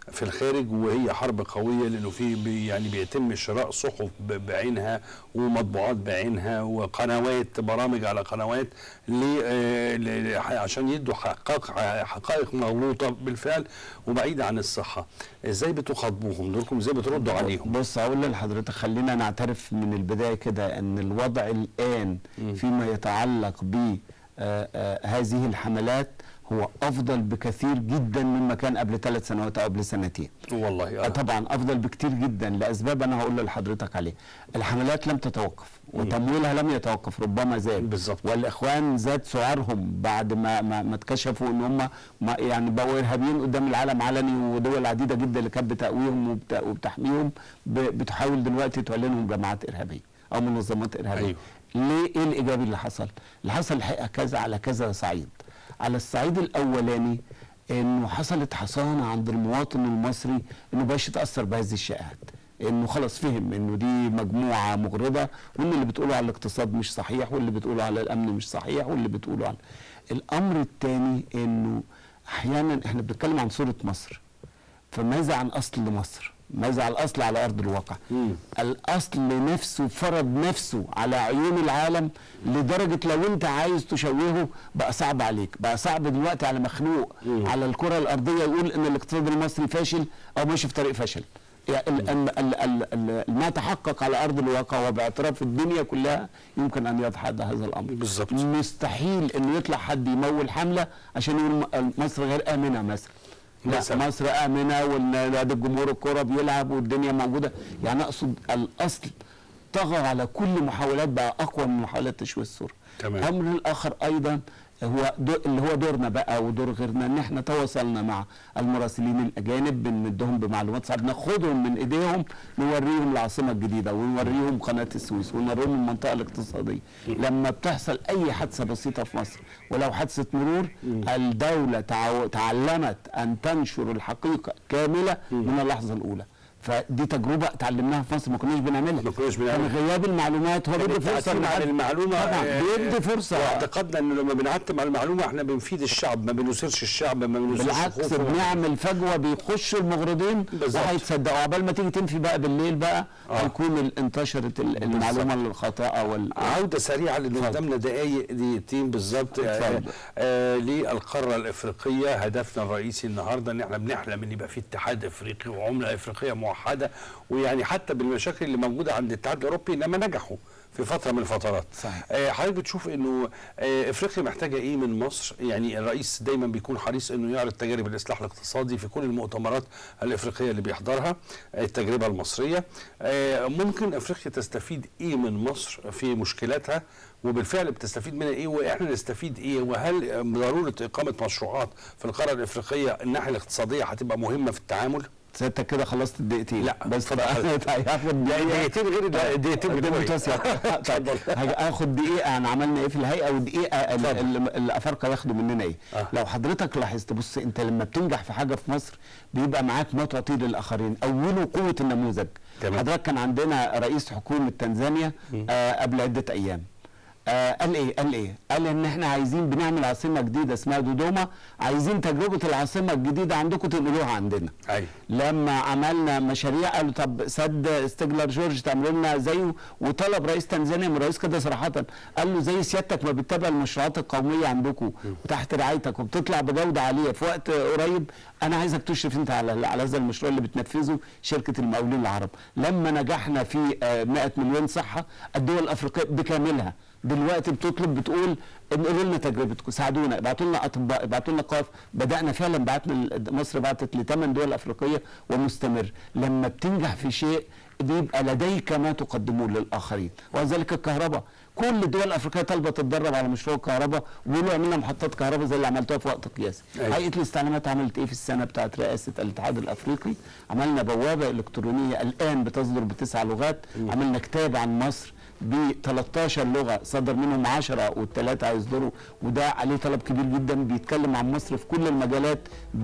في الخارج وهي حرب قويه لانه في بي- يعني بيتم شراء صحف ب- بعينها ومطبوعات بعينها وقنوات برامج على قنوات ل- آه، ل- عشان يدوا حقائق حقائق مغلوطه بالفعل وبعيده عن الصحه ازاي بتخاطبوهم دوركم ازاي بتردوا عليهم بص هقول لحضرتك خلينا نعترف من البدايه كده ان الوضع الان فيما يتعلق ب آه، آه، هذه الحملات هو افضل بكثير جدا مما كان قبل ثلاث سنوات او قبل سنتين والله آه. آه. طبعا افضل بكتير جدا لاسباب انا هقول لحضرتك عليها الحملات لم تتوقف وتمويلها لم يتوقف ربما زاد بالظبط. والاخوان زاد سعرهم بعد ما ما, ما اكتشفوا ان هم ما يعني بقوا ارهابيين قدام العالم علني ودول عديده جدا اللي كانت بتقويهم وبت- وبتحميهم ب- بتحاول دلوقتي تعلنهم جماعات ارهابيه او منظمات ارهابيه أيوه. ليه ايه الايجابي اللي حصل؟ اللي حصل الحقيقه كذا على كذا صعيد. على الصعيد الاولاني انه حصلت حصانه عند المواطن المصري انه بقاش يتاثر بهذه الشائعات. انه خلاص فهم انه دي مجموعه مغرضه وان اللي بتقوله على الاقتصاد مش صحيح واللي بتقوله على الامن مش صحيح واللي بتقوله على الامر الثاني انه احيانا احنا بنتكلم عن صوره مصر فماذا عن اصل مصر؟ ماذا عن الاصل على ارض الواقع؟ مم. الاصل نفسه فرض نفسه على عيون العالم لدرجه لو انت عايز تشوهه بقى صعب عليك، بقى صعب دلوقتي على مخلوق على الكره الارضيه يقول ان الاقتصاد المصري فاشل او ماشي في طريق فشل. يعني ال- ال- ال- ال- ال- ما تحقق على ارض الواقع وباعتراف الدنيا كلها يمكن ان يدحض هذا الامر. بالظبط. مستحيل انه يطلع حد يمول حمله عشان يقول م- مصر غير امنه مثلا. لا مثلاً. مصر امنه والنادي الجمهور الكره بيلعب والدنيا موجوده يعني اقصد الاصل طغى على كل محاولات بقى اقوى من محاولات تشويه الصوره تمام. الامر الاخر ايضا هو دو اللي هو دورنا بقى ودور غيرنا ان احنا تواصلنا مع المراسلين الاجانب بنمدهم بمعلومات صعبه ناخدهم من ايديهم نوريهم العاصمه الجديده ونوريهم قناه السويس ونوريهم المنطقه الاقتصاديه لما بتحصل اي حادثه بسيطه في مصر ولو حادثه مرور الدوله تعو... تعلمت ان تنشر الحقيقه كامله من اللحظه الاولى فدي تجربه اتعلمناها في مصر ما كناش بنعملها ما كناش كان بنعملها. غياب المعلومات هو بيدي فرصه التعتيم على لحد- المعلومه طبعا آه، بيدي فرصه واعتقدنا انه لما بنعتم على المعلومه احنا بنفيد الشعب ما بنثيرش الشعب ما بنثيرش بالعكس خوفه. بنعمل فجوه بيخشوا المغرضين بالظبط. وهيتصدقوا عقبال ما تيجي تنفي بقى بالليل بقى آه. هيكون ال- انتشرت ال- المعلومه الخاطئه وال عودة سريعة لأنه اتفضل. قدامنا دقايق دقيقتين بالظبط آه، اتفضل. آه للقارة الإفريقية هدفنا الرئيسي النهاردة إن احنا بنحلم إن يبقى في اتحاد إفريقي وعملة إفريقية موحدة ويعني حتى بالمشاكل اللي موجودة عند الاتحاد الأوروبي إنما نجحوا في فترة من الفترات صحيح. آه حضرتك بتشوف إنه آه إفريقيا محتاجة إيه من مصر يعني الرئيس دايما بيكون حريص إنه يعرض تجارب الإصلاح الاقتصادي في كل المؤتمرات الإفريقية اللي بيحضرها آه، التجربة المصرية آه، ممكن افريقيا تستفيد ايه من مصر في مشكلاتها وبالفعل بتستفيد منها ايه واحنا نستفيد ايه وهل آه، ضروره اقامه مشروعات في القاره الافريقيه الناحيه الاقتصاديه هتبقى مهمه في التعامل؟ سيادتك كده خلصت الدقيقتين لا، بس اتفضل. هياخد دقيقه دقيقتين غير الدقيقتين قدام بتوعي. التوسع. طيب هاخد دقيقه عن عملنا ايه في الهيئه ودقيقه ال- اتفضل. ال- الافارقه ياخدوا مننا ايه آه. لو حضرتك لاحظت بص انت لما بتنجح في حاجه في مصر بيبقى معاك ما تعطيه للاخرين اوله قوه النموذج تمام. حضرتك كان عندنا رئيس حكومه تنزانيا آه قبل عده ايام آه قال ايه قال ايه قال ان احنا عايزين بنعمل عاصمه جديده اسمها دودوما عايزين تجربه العاصمه الجديده عندكم تنقلوها عندنا ايوه لما عملنا مشاريع قالوا طب سد استجلر جورج تعملوا لنا زيه وطلب رئيس تنزانيا من رئيس كده صراحه قال له زي سيادتك ما بتتابع المشروعات القوميه عندكم وتحت رعايتك وبتطلع بجوده عاليه في وقت قريب انا عايزك تشرف انت على على هذا المشروع اللي بتنفذه شركه المقاولين العرب لما نجحنا في آه، 100 مليون صحه الدول الافريقيه بكاملها دلوقتي بتطلب بتقول انقلوا لنا تجربتكم ساعدونا ابعتوا لنا اطباء ابعتوا لنا قاف بدانا فعلا بعتنا ال- مصر بعتت لثمان دول افريقيه ومستمر لما بتنجح في شيء بيبقى لديك ما تقدمه للاخرين وذلك الكهرباء كل الدول الافريقيه طالبه تتدرب على مشروع الكهرباء وبيقولوا عملنا محطات كهرباء زي اللي عملتوها في وقت قياسي أيوة. هيئه الاستعلامات عملت ايه في السنه بتاعت رئاسه الاتحاد الافريقي عملنا بوابه الكترونيه الان بتصدر بتسع لغات عملنا كتاب عن مصر ب 13 لغه صدر منهم 10 والثلاثه هيصدروا وده عليه طلب كبير جدا بيتكلم عن مصر في كل المجالات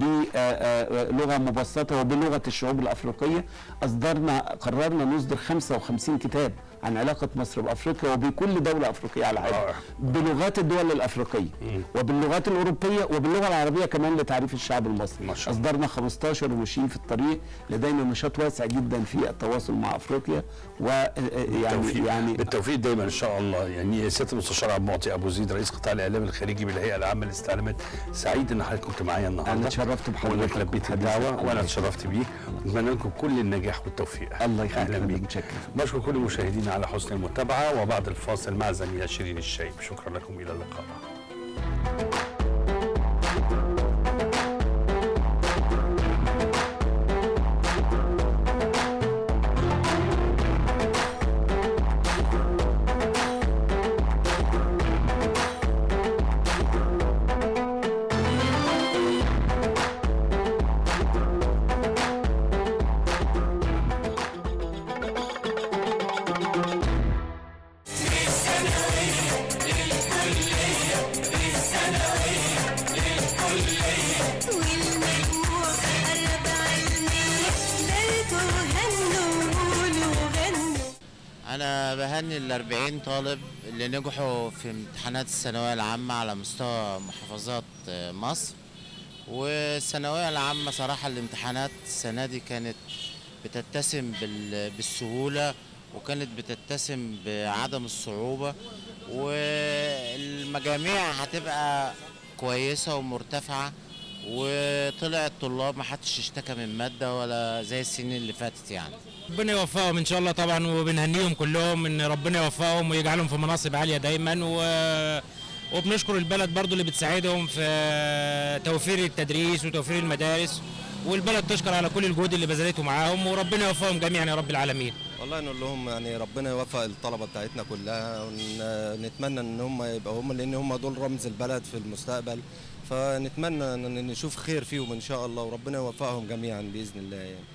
بلغه مبسطه وبلغه الشعوب الافريقيه اصدرنا قررنا نصدر 55 كتاب عن علاقه مصر بافريقيا وبكل دوله افريقيه على رائع. حده بلغات الدول الافريقيه وباللغات الاوروبيه وباللغه العربيه كمان لتعريف الشعب المصري ما شاء الله. اصدرنا 15 وماشيين في الطريق لدينا نشاط واسع جدا في التواصل مع افريقيا ويعني بالتوفيق يعني بالتوفيق دايما ان شاء الله يعني سياده المستشار عبد المعطي ابو زيد رئيس قطاع الاعلام الخارجي بالهيئه العامه للاستعلامات سعيد ان حضرتك كنت معايا النهارده أنا اتشرفت بحضرتك وانك لبيت وحضرتك. الدعوه الله وانا يخليك. اتشرفت بيك اتمنى لكم كل النجاح والتوفيق الله يخليك اهلا أنا بيك متشكر. بشكر كل المشاهدين على حسن المتابعه وبعد الفاصل مع زميله شيرين الشايب شكرا لكم الى اللقاء والمجموع قرب علمية باركوا وهنوا وقولوا غنوا أنا بهني ال 40 طالب اللي نجحوا في امتحانات الثانوية العامة على مستوى محافظات آه، مصر والثانوية العامة صراحة الامتحانات السنة دي كانت بتتسم بال- بالسهولة وكانت بتتسم بعدم الصعوبة والمجاميع هتبقى كويسة ومرتفعة وطلع الطلاب ما حدش اشتكى من مادة ولا زي السنين اللي فاتت يعني ربنا يوفقهم ان شاء الله طبعا وبنهنيهم كلهم ان ربنا يوفقهم ويجعلهم في مناصب عاليه دايما و... وبنشكر البلد برضو اللي بتساعدهم في توفير التدريس وتوفير المدارس والبلد تشكر على كل الجهود اللي بذلته معاهم وربنا يوفقهم جميعا يا رب العالمين والله نقول لهم يعني ربنا يوفق الطلبه بتاعتنا كلها ونتمنى ان هم يبقوا هم لان هم دول رمز البلد في المستقبل فنتمنى ان نشوف خير فيهم ان شاء الله وربنا يوفقهم جميعا باذن الله يعني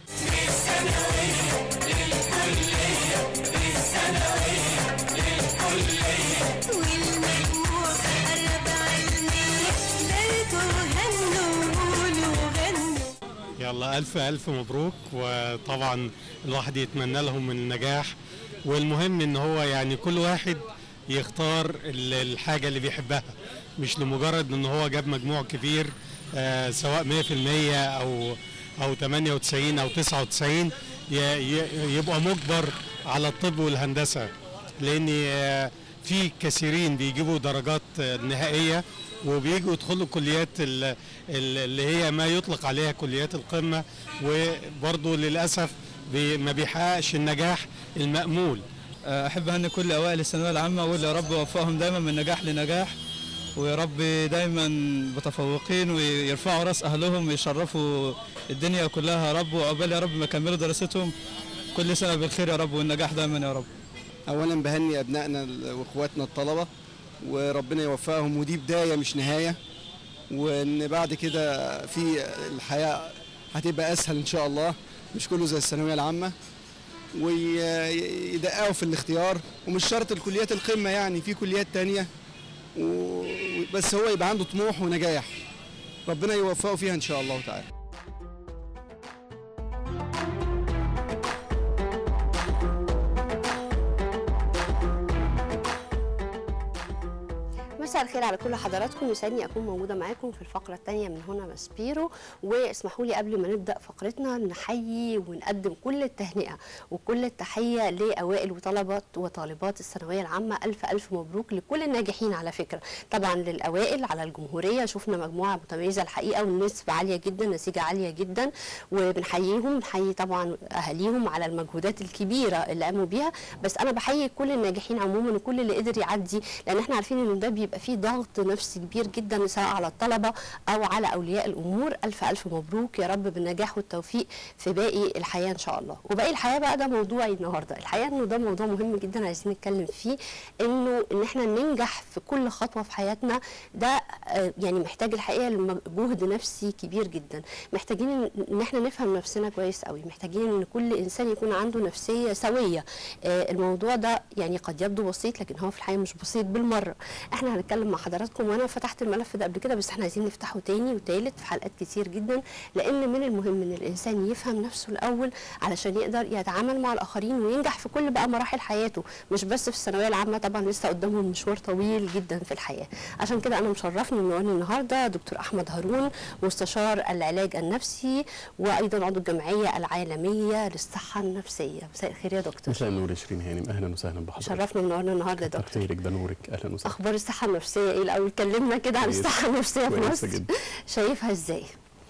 والمجموع قرب علمية باركوا وهنوا وقولوا غنوا يلا ألف ألف مبروك وطبعا الواحد يتمنى لهم النجاح والمهم إن هو يعني كل واحد يختار ال- الحاجة اللي بيحبها مش لمجرد إن هو جاب مجموع كبير آه سواء 100% أو أو 98 أو 99 ي- ي- يبقى مجبر على الطب والهندسة لأن آه في كثيرين بيجيبوا درجات آه، نهائية وبيجوا يدخلوا كليات ال- ال- اللي هي ما يطلق عليها كليات القمة وبرضه للأسف بي- ما بيحققش النجاح المأمول احب اهني كل اوائل الثانويه العامه واقول يا رب يوفقهم دايما من نجاح لنجاح ويا رب دايما متفوقين ويرفعوا راس اهلهم ويشرفوا الدنيا كلها يا رب وعقبال يا رب ما يكملوا دراستهم كل سنه بالخير يا رب والنجاح دايما يا رب اولا بهني ابنائنا واخواتنا الطلبه وربنا يوفقهم ودي بدايه مش نهايه وان بعد كده في الحياه هتبقى اسهل ان شاء الله مش كله زي الثانويه العامه ويدققوا في الاختيار ومش شرط الكليات القمه يعني في كليات تانية و- بس هو يبقى عنده طموح ونجاح ربنا يوفقه فيها ان شاء الله تعالى مساء الخير على كل حضراتكم يسعدني اكون موجوده معاكم في الفقره الثانيه من هنا ماسبيرو واسمحوا لي قبل ما نبدا فقرتنا نحيي ونقدم كل التهنئه وكل التحيه لاوائل وطلبات وطالبات الثانويه العامه الف الف مبروك لكل الناجحين على فكره طبعا للاوائل على الجمهوريه شفنا مجموعه متميزه الحقيقه والنسبه عاليه جدا نتيجه عاليه جدا وبنحييهم نحيي طبعا اهاليهم على المجهودات الكبيره اللي قاموا بيها بس انا بحيي كل الناجحين عموما وكل اللي قدر يعدي لان احنا عارفين ان ده بيبقى فيه ضغط نفسي كبير جدا سواء على الطلبه او على اولياء الامور الف الف مبروك يا رب بالنجاح والتوفيق في باقي الحياه ان شاء الله وباقي الحياه بقى ده موضوعي النهارده الحقيقه انه ده موضوع مهم جدا عايزين نتكلم فيه انه ان احنا ننجح في كل خطوه في حياتنا ده آه، يعني محتاج الحقيقه لجهد نفسي كبير جدا محتاجين ان إن احنا نفهم نفسنا كويس قوي محتاجين ان كل انسان يكون عنده نفسيه سويه آه، الموضوع ده يعني قد يبدو بسيط لكن هو في الحقيقه مش بسيط بالمره احنا هنتكلم نتكلم مع حضراتكم وانا فتحت الملف ده قبل كده بس احنا عايزين نفتحه تاني وتالت في حلقات كتير جدا لان من المهم ان الانسان يفهم نفسه الاول علشان يقدر يتعامل مع الاخرين وينجح في كل بقى مراحل حياته مش بس في الثانويه العامه طبعا لسه قدامهم مشوار طويل جدا في الحياه عشان كده انا مشرفني ومنورني النهارده دكتور احمد هارون مستشار العلاج النفسي وايضا عضو الجمعيه العالميه للصحه النفسيه مساء الخير يا دكتور مساء النور يا شيرين هانم اهلا وسهلا بحضرتك شرفنا منورنا النهارده يا كتر دكتور خيرك ده نورك اهلا وسهلا اخبار الصحه النفسيه ايه الاول كلمنا كده عن كويس. الصحه النفسيه في كويسة مصر جدا. شايفها ازاي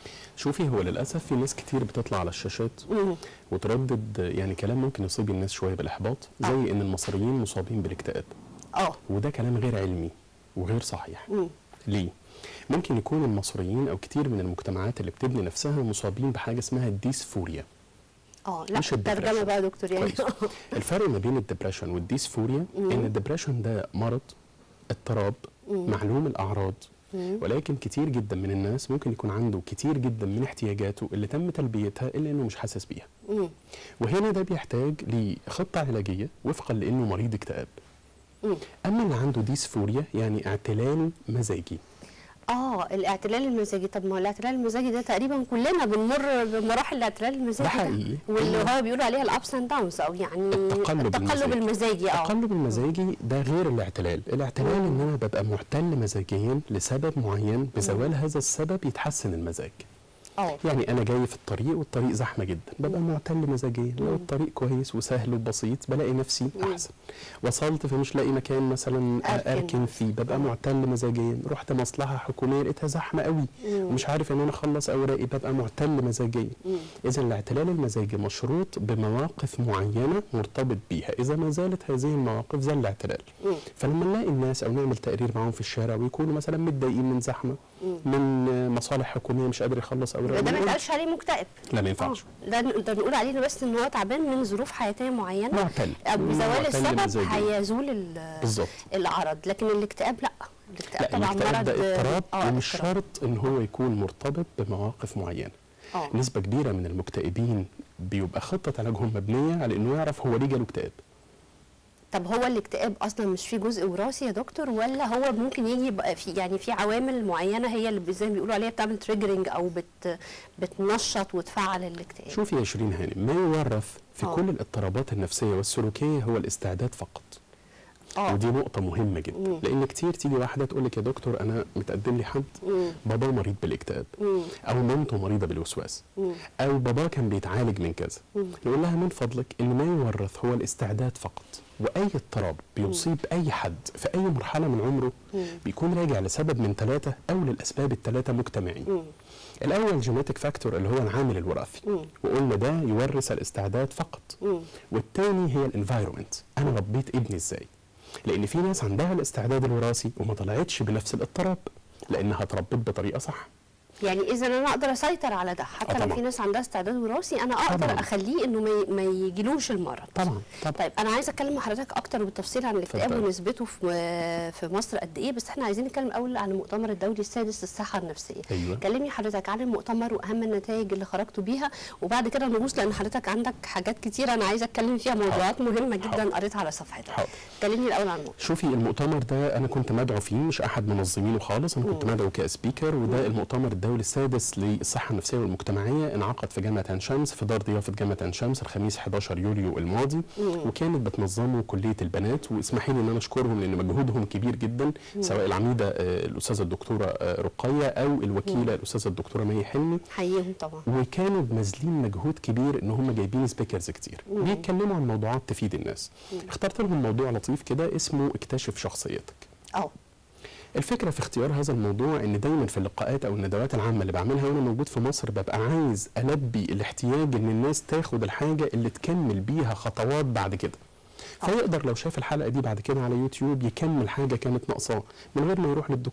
شوفي هو للاسف في ناس كتير بتطلع على الشاشات مم. وتردد يعني كلام ممكن يصيب الناس شويه بالاحباط زي ان المصريين مصابين بالاكتئاب اه وده كلام غير علمي وغير صحيح مم. ليه ممكن يكون المصريين او كتير من المجتمعات اللي بتبني نفسها مصابين بحاجه اسمها الديسفوريا اه لا مش ترجمه الدبريشن. بقى يا دكتور يعني كويس. الفرق ما بين الدبريشن والديسفوريا مم. ان الدبريشن ده مرض اضطراب مم. معلوم الاعراض مم. ولكن كتير جدا من الناس ممكن يكون عنده كتير جدا من احتياجاته اللي تم تلبيتها الا انه مش حاسس بيها مم. وهنا ده بيحتاج لخطه علاجيه وفقا لانه مريض اكتئاب مم. اما اللي عنده ديسفوريا يعني اعتلال مزاجي اه الاعتلال المزاجي طب ما هو الاعتلال المزاجي ده تقريبا كلنا بنمر بمراحل الاعتلال المزاجي ده حقيقي. واللي هو بيقولوا عليها الابس اند داونز او يعني التقلب التقلب المزاجي اه التقلب المزاجي ده غير الاعتلال الاعتلال ان انا ببقى معتل مزاجيا لسبب معين بزوال هذا السبب يتحسن المزاج اه يعني انا جاي في الطريق والطريق زحمه جدا ببقى معتل مزاجيا لو الطريق كويس وسهل وبسيط بلاقي نفسي احسن وصلت فمش لاقي مكان مثلا أركن. اركن فيه ببقى معتل مزاجيا رحت مصلحه حكوميه لقيتها زحمه قوي مم. ومش عارف ان انا اخلص اوراقي ببقى معتل مزاجيا اذا الاعتلال المزاجي مشروط بمواقف معينه مرتبط بيها اذا ما زالت هذه المواقف زي الاعتلال مم. فلما نلاقي الناس او نعمل تقرير معاهم في الشارع ويكونوا مثلا متضايقين من زحمه من مصالح حكوميه مش قادر يخلص اوراقه ده ما نقول- يتقالش عليه مكتئب لا ما ينفعش آه، ده ده نقول عليه بس ان هو تعبان من ظروف حياتيه معينه معتل آه، بزوال معتل السبب مزاجيا. هيزول ال- بالظبط العرض لكن الاكتئاب لا الاكتئاب لا طبعا الاكتئاب مرض ده اضطراب اه ومش اضطراب. شرط ان هو يكون مرتبط بمواقف معينه اه نسبه كبيره من المكتئبين بيبقى خطه علاجهم مبنيه على انه يعرف هو ليه جاله اكتئاب طب هو الاكتئاب اصلا مش فيه جزء وراثي يا دكتور ولا هو ممكن يجي يبقى في يعني في عوامل معينه هي اللي زي ما بيقولوا عليها بتعمل تريجرنج او بت بتنشط وتفعل الاكتئاب شوفي يا شيرين هانم ما يورث في آه. كل الاضطرابات النفسيه والسلوكيه هو الاستعداد فقط اه ودي نقطة مهمة جدا مم. لأن كتير تيجي واحدة تقول لك يا دكتور أنا متقدم لي حد مم. بابا مريض بالاكتئاب مم. أو مامته مريضة بالوسواس مم. أو بابا كان بيتعالج من كذا مم. نقول لها من فضلك إن ما يورث هو الاستعداد فقط وأي اضطراب بيصيب أي حد في أي مرحلة من عمره مم. بيكون راجع لسبب من ثلاثة أو للأسباب الثلاثة مجتمعين مم. الأول جينيتك فاكتور اللي هو العامل الوراثي مم. وقلنا ده يورث الاستعداد فقط مم. والتاني هي الانفايرمنت انا ربيت ابني ازاي لان في ناس عندها الاستعداد الوراثي وما طلعتش بنفس الاضطراب لانها اتربت بطريقه صح يعني اذا انا اقدر اسيطر على ده حتى آه لو طبعاً. في ناس عندها استعداد وراثي انا اقدر طبعاً. اخليه انه ما ي- ما يجيلوش المرض طبعا طبعا طيب انا عايزه اتكلم مع حضرتك اكتر بالتفصيل عن الاكتئاب اتفضلي. ونسبته في في مصر قد ايه بس احنا عايزين نتكلم الاول عن المؤتمر الدولي السادس للصحه النفسيه أيوة. كلمني حضرتك عن المؤتمر واهم النتائج اللي خرجتوا بيها وبعد كده نغوص لان حضرتك عندك حاجات كتير انا عايزه اتكلم فيها موضوعات مهمه جدا قريتها على صفحتك حاضر. كلمني الاول عن المؤتمر شوفي المؤتمر ده انا كنت مدعو فيه مش احد منظمينه خالص انا كنت مدعو كسبيكر وده المؤتمر الدولي السادس للصحه النفسيه والمجتمعيه انعقد في جامعه عين شمس في دار ضيافه جامعه عين شمس الخميس 11 يوليو الماضي وكانت بتنظمه كليه البنات واسمحي لي ان انا اشكرهم لان مجهودهم كبير جدا سواء العميده آه، الاستاذه الدكتوره آه، رقيه او الوكيله الاستاذه الدكتوره مي حلمي حييهم طبعا وكانوا باذلين مجهود كبير ان هم جايبين سبيكرز كتير بيتكلموا عن موضوعات تفيد الناس اخترت لهم موضوع لطيف كده اسمه اكتشف شخصيتك اه الفكره في اختيار هذا الموضوع ان دايما في اللقاءات او الندوات العامه اللي بعملها وانا موجود في مصر ببقى عايز البي الاحتياج ان الناس تاخد الحاجه اللي تكمل بيها خطوات بعد كده فيقدر لو شاف الحلقه دي بعد كده على يوتيوب يكمل حاجه كانت ناقصاه من غير ما يروح للدكتور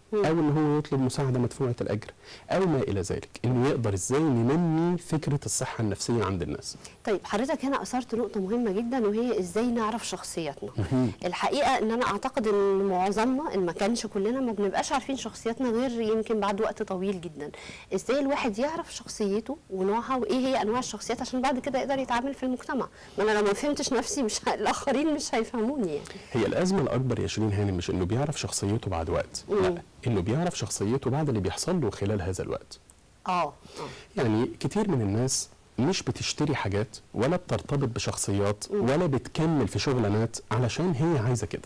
او ان هو يطلب مساعده مدفوعه الاجر او ما الى ذلك انه يقدر ازاي ننمي فكره الصحه النفسيه عند الناس طيب حضرتك هنا اثرت نقطه مهمه جدا وهي ازاي نعرف شخصياتنا الحقيقه ان انا اعتقد ان معظمنا ان ما كانش كلنا ما بنبقاش عارفين شخصياتنا غير يمكن بعد وقت طويل جدا ازاي الواحد يعرف شخصيته ونوعها وايه هي انواع الشخصيات عشان بعد كده يقدر يتعامل في المجتمع ما انا لو ما فهمتش نفسي مش ه... الاخرين مش هيفهموني يعني هي الازمه الاكبر يا شيرين هانم مش انه بيعرف شخصيته بعد وقت مم. لا انه بيعرف شخصيته بعد اللي بيحصل له خلال هذا الوقت اه اه يعني كتير من الناس مش بتشتري حاجات ولا بترتبط بشخصيات ولا بتكمل في شغلانات علشان هي عايزه كده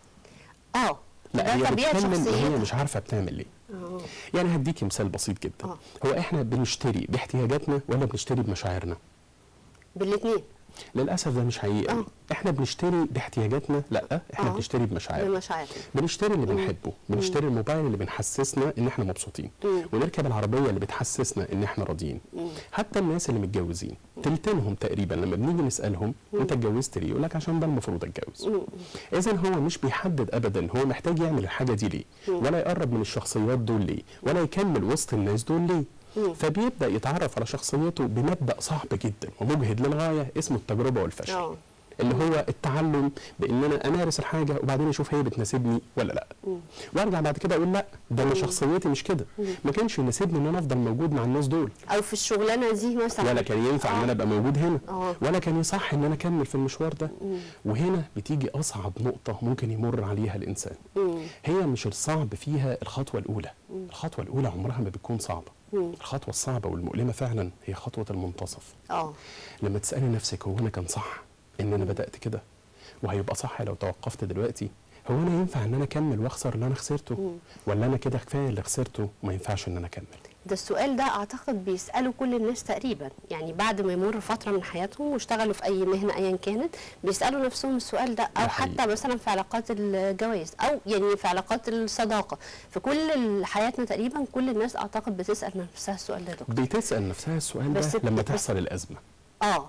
اه لا ده هي طبيعة بتكمل وهي شخصيتها. مش عارفه بتعمل ليه اه يعني هديكي مثال بسيط جدا هو احنا بنشتري باحتياجاتنا ولا بنشتري بمشاعرنا بالاثنين للاسف ده مش حقيقي آه. احنا بنشتري باحتياجاتنا لا احنا آه. بنشتري بمشاعرنا بمشاعر بنشتري اللي مم. بنحبه بنشتري الموبايل اللي بنحسسنا ان احنا مبسوطين مم. ونركب العربيه اللي بتحسسنا ان احنا راضيين مم. حتى الناس اللي متجوزين تلتينهم تقريبا لما بنيجي نسالهم انت اتجوزت ليه يقول لك عشان ده المفروض اتجوز مم. اذا هو مش بيحدد ابدا هو محتاج يعمل الحاجه دي ليه مم. ولا يقرب من الشخصيات دول ليه ولا يكمل وسط الناس دول ليه مم. فبيبدا يتعرف على شخصيته بمبدا صعب جدا ومجهد للغايه اسمه التجربه والفشل اه اللي هو التعلم بان انا امارس الحاجه وبعدين اشوف هي بتناسبني ولا لا مم. وارجع بعد كده اقول لا ده انا شخصيتي مش كده مم. ما كانش يناسبني ان انا افضل موجود مع الناس دول او في الشغلانه دي مثلا ولا كان ينفع ان آه. انا ابقى موجود هنا اه ولا كان يصح ان انا اكمل في المشوار ده مم. وهنا بتيجي اصعب نقطه ممكن يمر عليها الانسان مم. هي مش الصعب فيها الخطوه الاولى مم. الخطوه الاولى عمرها ما بتكون صعبه مم. الخطوه الصعبه والمؤلمه فعلا هي خطوه المنتصف اه لما تسالي نفسك هو انا كان صح ان انا بدات كده وهيبقى صح لو توقفت دلوقتي هو انا ينفع ان انا اكمل واخسر اللي انا خسرته مم. ولا انا كده كفايه اللي خسرته وما ينفعش ان انا اكمل ده السؤال ده اعتقد بيساله كل الناس تقريبا يعني بعد ما يمر فتره من حياتهم واشتغلوا في اي مهنه ايا كانت بيسالوا نفسهم السؤال ده او حتى مثلا في علاقات الجواز او يعني في علاقات الصداقه في كل ال- حياتنا تقريبا كل الناس اعتقد بتسال نفسها السؤال ده يا دكتور بتسال نفسها السؤال ده بس- لما بس- تحصل الازمه اه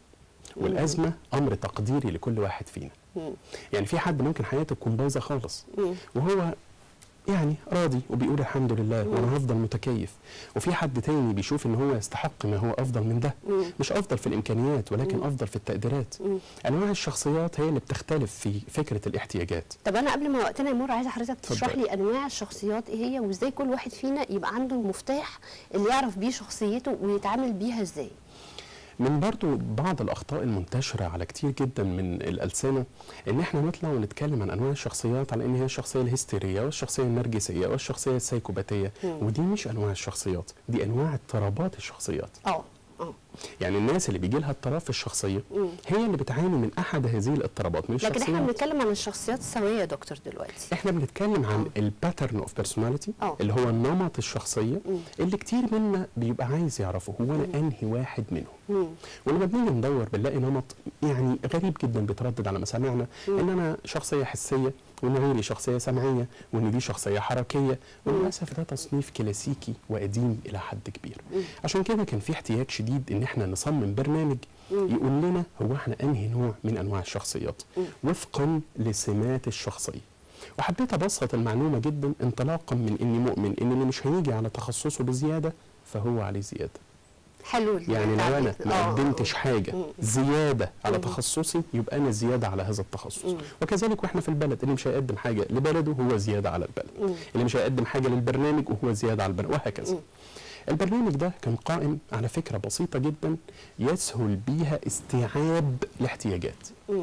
والازمه امر تقديري لكل واحد فينا مم. يعني في حد ممكن حياته تكون بايظه خالص مم. وهو يعني راضي وبيقول الحمد لله مم. وانا هفضل متكيف وفي حد تاني بيشوف ان هو يستحق ما هو افضل من ده مم. مش افضل في الامكانيات ولكن مم. افضل في التقديرات مم. انواع الشخصيات هي اللي بتختلف في فكره الاحتياجات طب انا قبل ما وقتنا يمر عايزه حضرتك تشرح اتفضل. لي انواع الشخصيات ايه هي وازاي كل واحد فينا يبقى عنده المفتاح اللي يعرف بيه شخصيته ويتعامل بيها ازاي من برضو بعض الاخطاء المنتشره على كتير جدا من الالسنه ان احنا نطلع ونتكلم عن انواع الشخصيات على ان هي الشخصيه الهستيريه والشخصيه النرجسيه والشخصيه السيكوباتيه مم. ودي مش انواع الشخصيات دي انواع اضطرابات الشخصيات اه اه يعني الناس اللي بيجي لها اضطراب في الشخصيه مم. هي اللي بتعاني من احد هذه الاضطرابات من لكن احنا الشخصيات بنتكلم عن الشخصيات السويه يا دكتور دلوقتي احنا بنتكلم عن الباترن اوف بيرسوناليتي آه. اللي هو النمط الشخصيه مم. اللي كتير منا بيبقى عايز يعرفه هو انا انهي واحد منهم مم. ولما بنيجي ندور بنلاقي نمط يعني غريب جدا بيتردد على مسامعنا مم. ان انا شخصيه حسيه وان غيري شخصيه سمعيه وان دي شخصيه حركيه وللاسف ده تصنيف كلاسيكي وقديم الى حد كبير مم. عشان كده كان في احتياج شديد ان احنا نصمم برنامج مم. يقول لنا هو احنا انهي نوع من انواع الشخصيات مم. وفقا لسمات الشخصيه وحبيت ابسط المعلومه جدا انطلاقا من اني مؤمن ان اللي مش هيجي على تخصصه بزياده فهو عليه زياده حلو يعني لو انا ما آه، قدمتش آه. حاجه مم. زياده على مم. تخصصي يبقى انا زياده على هذا التخصص مم. وكذلك واحنا في البلد اللي مش هيقدم حاجه لبلده هو زياده على البلد مم. اللي مش هيقدم حاجه للبرنامج وهو زياده على البلد وهكذا مم. البرنامج ده كان قائم على فكره بسيطه جدا يسهل بيها استيعاب الاحتياجات مم.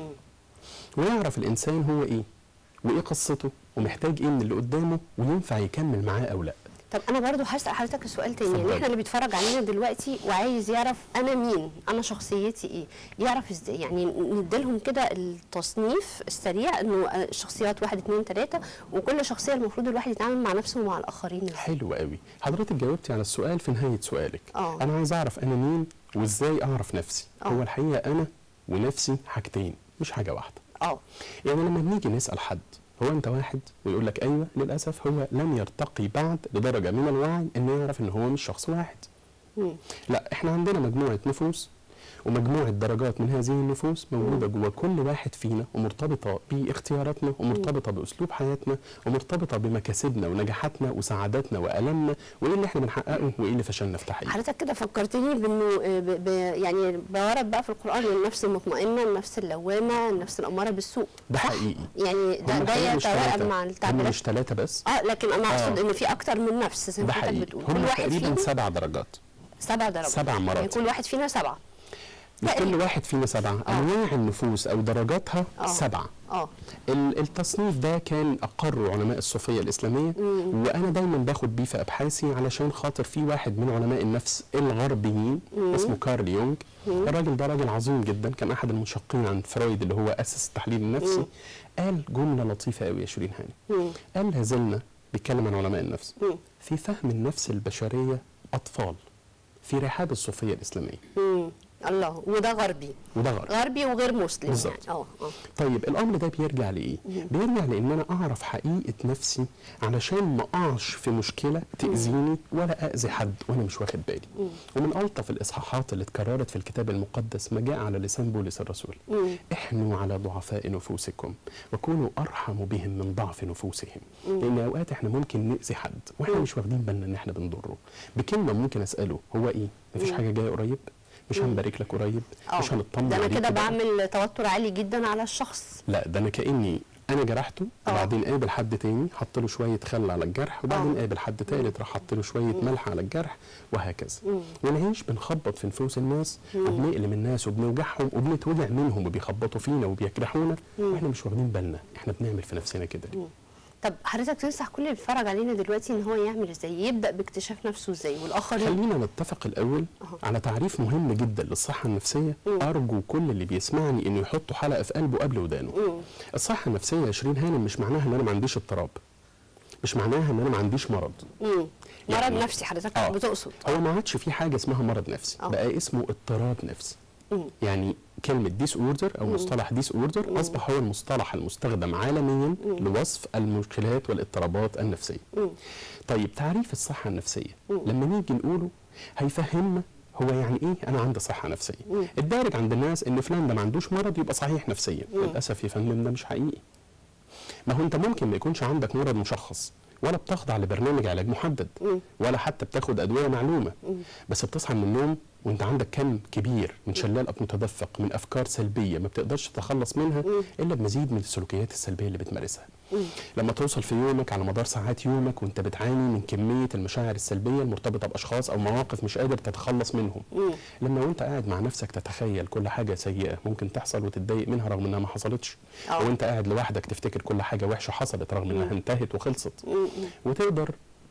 ويعرف الانسان هو ايه وايه قصته ومحتاج ايه من اللي قدامه وينفع يكمل معاه او لا طب انا برضو هسال حضرتك سؤال تاني يعني اتفضلي. احنا اللي بيتفرج علينا دلوقتي وعايز يعرف انا مين انا شخصيتي ايه يعرف ازاي يعني نديلهم كده التصنيف السريع انه آه، الشخصيات واحد اتنين تلاته وكل شخصيه المفروض الواحد يتعامل مع نفسه ومع الاخرين ازاي حلو قوي حضرتك جاوبتي على السؤال في نهايه سؤالك اه. انا عايز اعرف انا مين وازاي اعرف نفسي اه. هو الحقيقه انا ونفسي حاجتين مش حاجه واحده اه يعني لما بنيجي نسال حد هو انت واحد ويقول لك ايوه للاسف هو لم يرتقي بعد لدرجه من الوعي انه يعرف ان هو مش شخص واحد مم. لا احنا عندنا مجموعه نفوس ومجموعه درجات من هذه النفوس موجوده جوه كل واحد فينا ومرتبطه باختياراتنا ومرتبطه باسلوب حياتنا ومرتبطه بمكاسبنا ونجاحاتنا وسعاداتنا والامنا وايه اللي احنا بنحققه وايه اللي فشلنا في تحقيقه حضرتك كده فكرتني بانه آه، ب... ب... يعني بورد بقى في القران النفس المطمئنه النفس اللوامه النفس الاماره بالسوء ده حقيقي يعني ده هم ده الحقيقة مش يتوائم تلاتة. مع هم التعبيرات مش ثلاثه بس اه لكن انا اقصد آه. ان في اكتر من نفس زي ما ده حضرتك حقيقي بتقول كل هم واحد تقريبا فينا سبع درجات سبع درجات سبع مراتب. يعني كل واحد فينا سبعه لكل واحد فينا سبعه انواع النفوس او درجاتها آه. سبعه اه ال- التصنيف ده كان اقره علماء الصوفيه الاسلاميه مم. وانا دايما باخد بيه في ابحاثي علشان خاطر في واحد من علماء النفس الغربيين مم. اسمه كارل يونغ مم. الراجل ده راجل عظيم جدا كان احد المنشقين عن فرويد اللي هو اسس التحليل النفسي مم. قال جمله لطيفه قوي يا شيرين هاني مم. قال لازلنا بيتكلم عن علماء النفس مم. في فهم النفس البشريه اطفال في رحاب الصوفيه الاسلاميه مم. الله وده غربي وده غلط غربي وغير مسلم بالظبط. يعني اه اه طيب الامر ده بيرجع لايه مم. بيرجع لان انا اعرف حقيقه نفسي علشان ما اقعش في مشكله تاذيني ولا اذي حد وانا مش واخد بالي مم. ومن الطف الاصحاحات اللي اتكررت في الكتاب المقدس ما جاء على لسان بولس الرسول مم. احنوا على ضعفاء نفوسكم وكونوا ارحم بهم من ضعف نفوسهم مم. لان اوقات احنا ممكن ناذي حد واحنا مم. مش واخدين بالنا ان احنا بنضره بكلمه ممكن اساله هو ايه مفيش مم. حاجه جايه قريب مش مم. هنبارك لك قريب آه. مش هنطمن ده انا عليك كده بقى. بعمل توتر عالي جدا على الشخص لا ده انا كاني انا جرحته وبعدين قابل حد تاني حط له شويه خل على الجرح وبعدين قابل حد تالت راح حط له شويه ملح على الجرح وهكذا مم. ونعيش بنخبط في نفوس الناس مم. وبنقلم الناس وبنوجعهم وبنتوجع منهم وبيخبطوا فينا وبيجرحونا مم. واحنا مش واخدين بالنا احنا بنعمل في نفسنا كده ليه؟ طب حضرتك تنصح كل اللي بيتفرج علينا دلوقتي ان هو يعمل ازاي يبدا باكتشاف نفسه ازاي والاخرين خلينا نتفق الاول على تعريف مهم جدا للصحه النفسيه ارجو كل اللي بيسمعني انه يحطوا حلقه في قلبه قبل ودانه مم. الصحه النفسيه يا شيرين هانم مش معناها ان انا ما عنديش اضطراب مش معناها ان انا ما عنديش مرض مم. مرض يعني- نفسي حضرتك آه. بتقصد هو ما عادش في حاجه اسمها مرض نفسي آه. بقى اسمه اضطراب نفسي مم. يعني كلمة ديس اوردر او مم. مصطلح ديس اوردر مم. اصبح هو المصطلح المستخدم عالميا مم. لوصف المشكلات والاضطرابات النفسية. مم. طيب تعريف الصحة النفسية مم. لما نيجي نقوله هيفهمنا هو يعني ايه انا عندي صحة نفسية. مم. الدارج عند الناس ان فلان ده ما عندوش مرض يبقى صحيح نفسيا، مم. للاسف يا فندم ده مش حقيقي. ما هو انت ممكن ما يكونش عندك مرض مشخص ولا بتخضع لبرنامج علاج محدد مم. ولا حتى بتاخد ادويه معلومه مم. بس بتصحى من النوم وانت عندك كم كبير من شلالك متدفق من افكار سلبيه ما بتقدرش تتخلص منها الا بمزيد من السلوكيات السلبيه اللي بتمارسها مم. لما توصل في يومك على مدار ساعات يومك وانت بتعاني من كميه المشاعر السلبيه المرتبطه باشخاص او مواقف مش قادر تتخلص منهم مم. لما وانت قاعد مع نفسك تتخيل كل حاجه سيئه ممكن تحصل وتتضايق منها رغم انها ما حصلتش آه. وانت قاعد لوحدك تفتكر كل حاجه وحشه حصلت رغم انها انتهت وخلصت مم. مم. وتقدر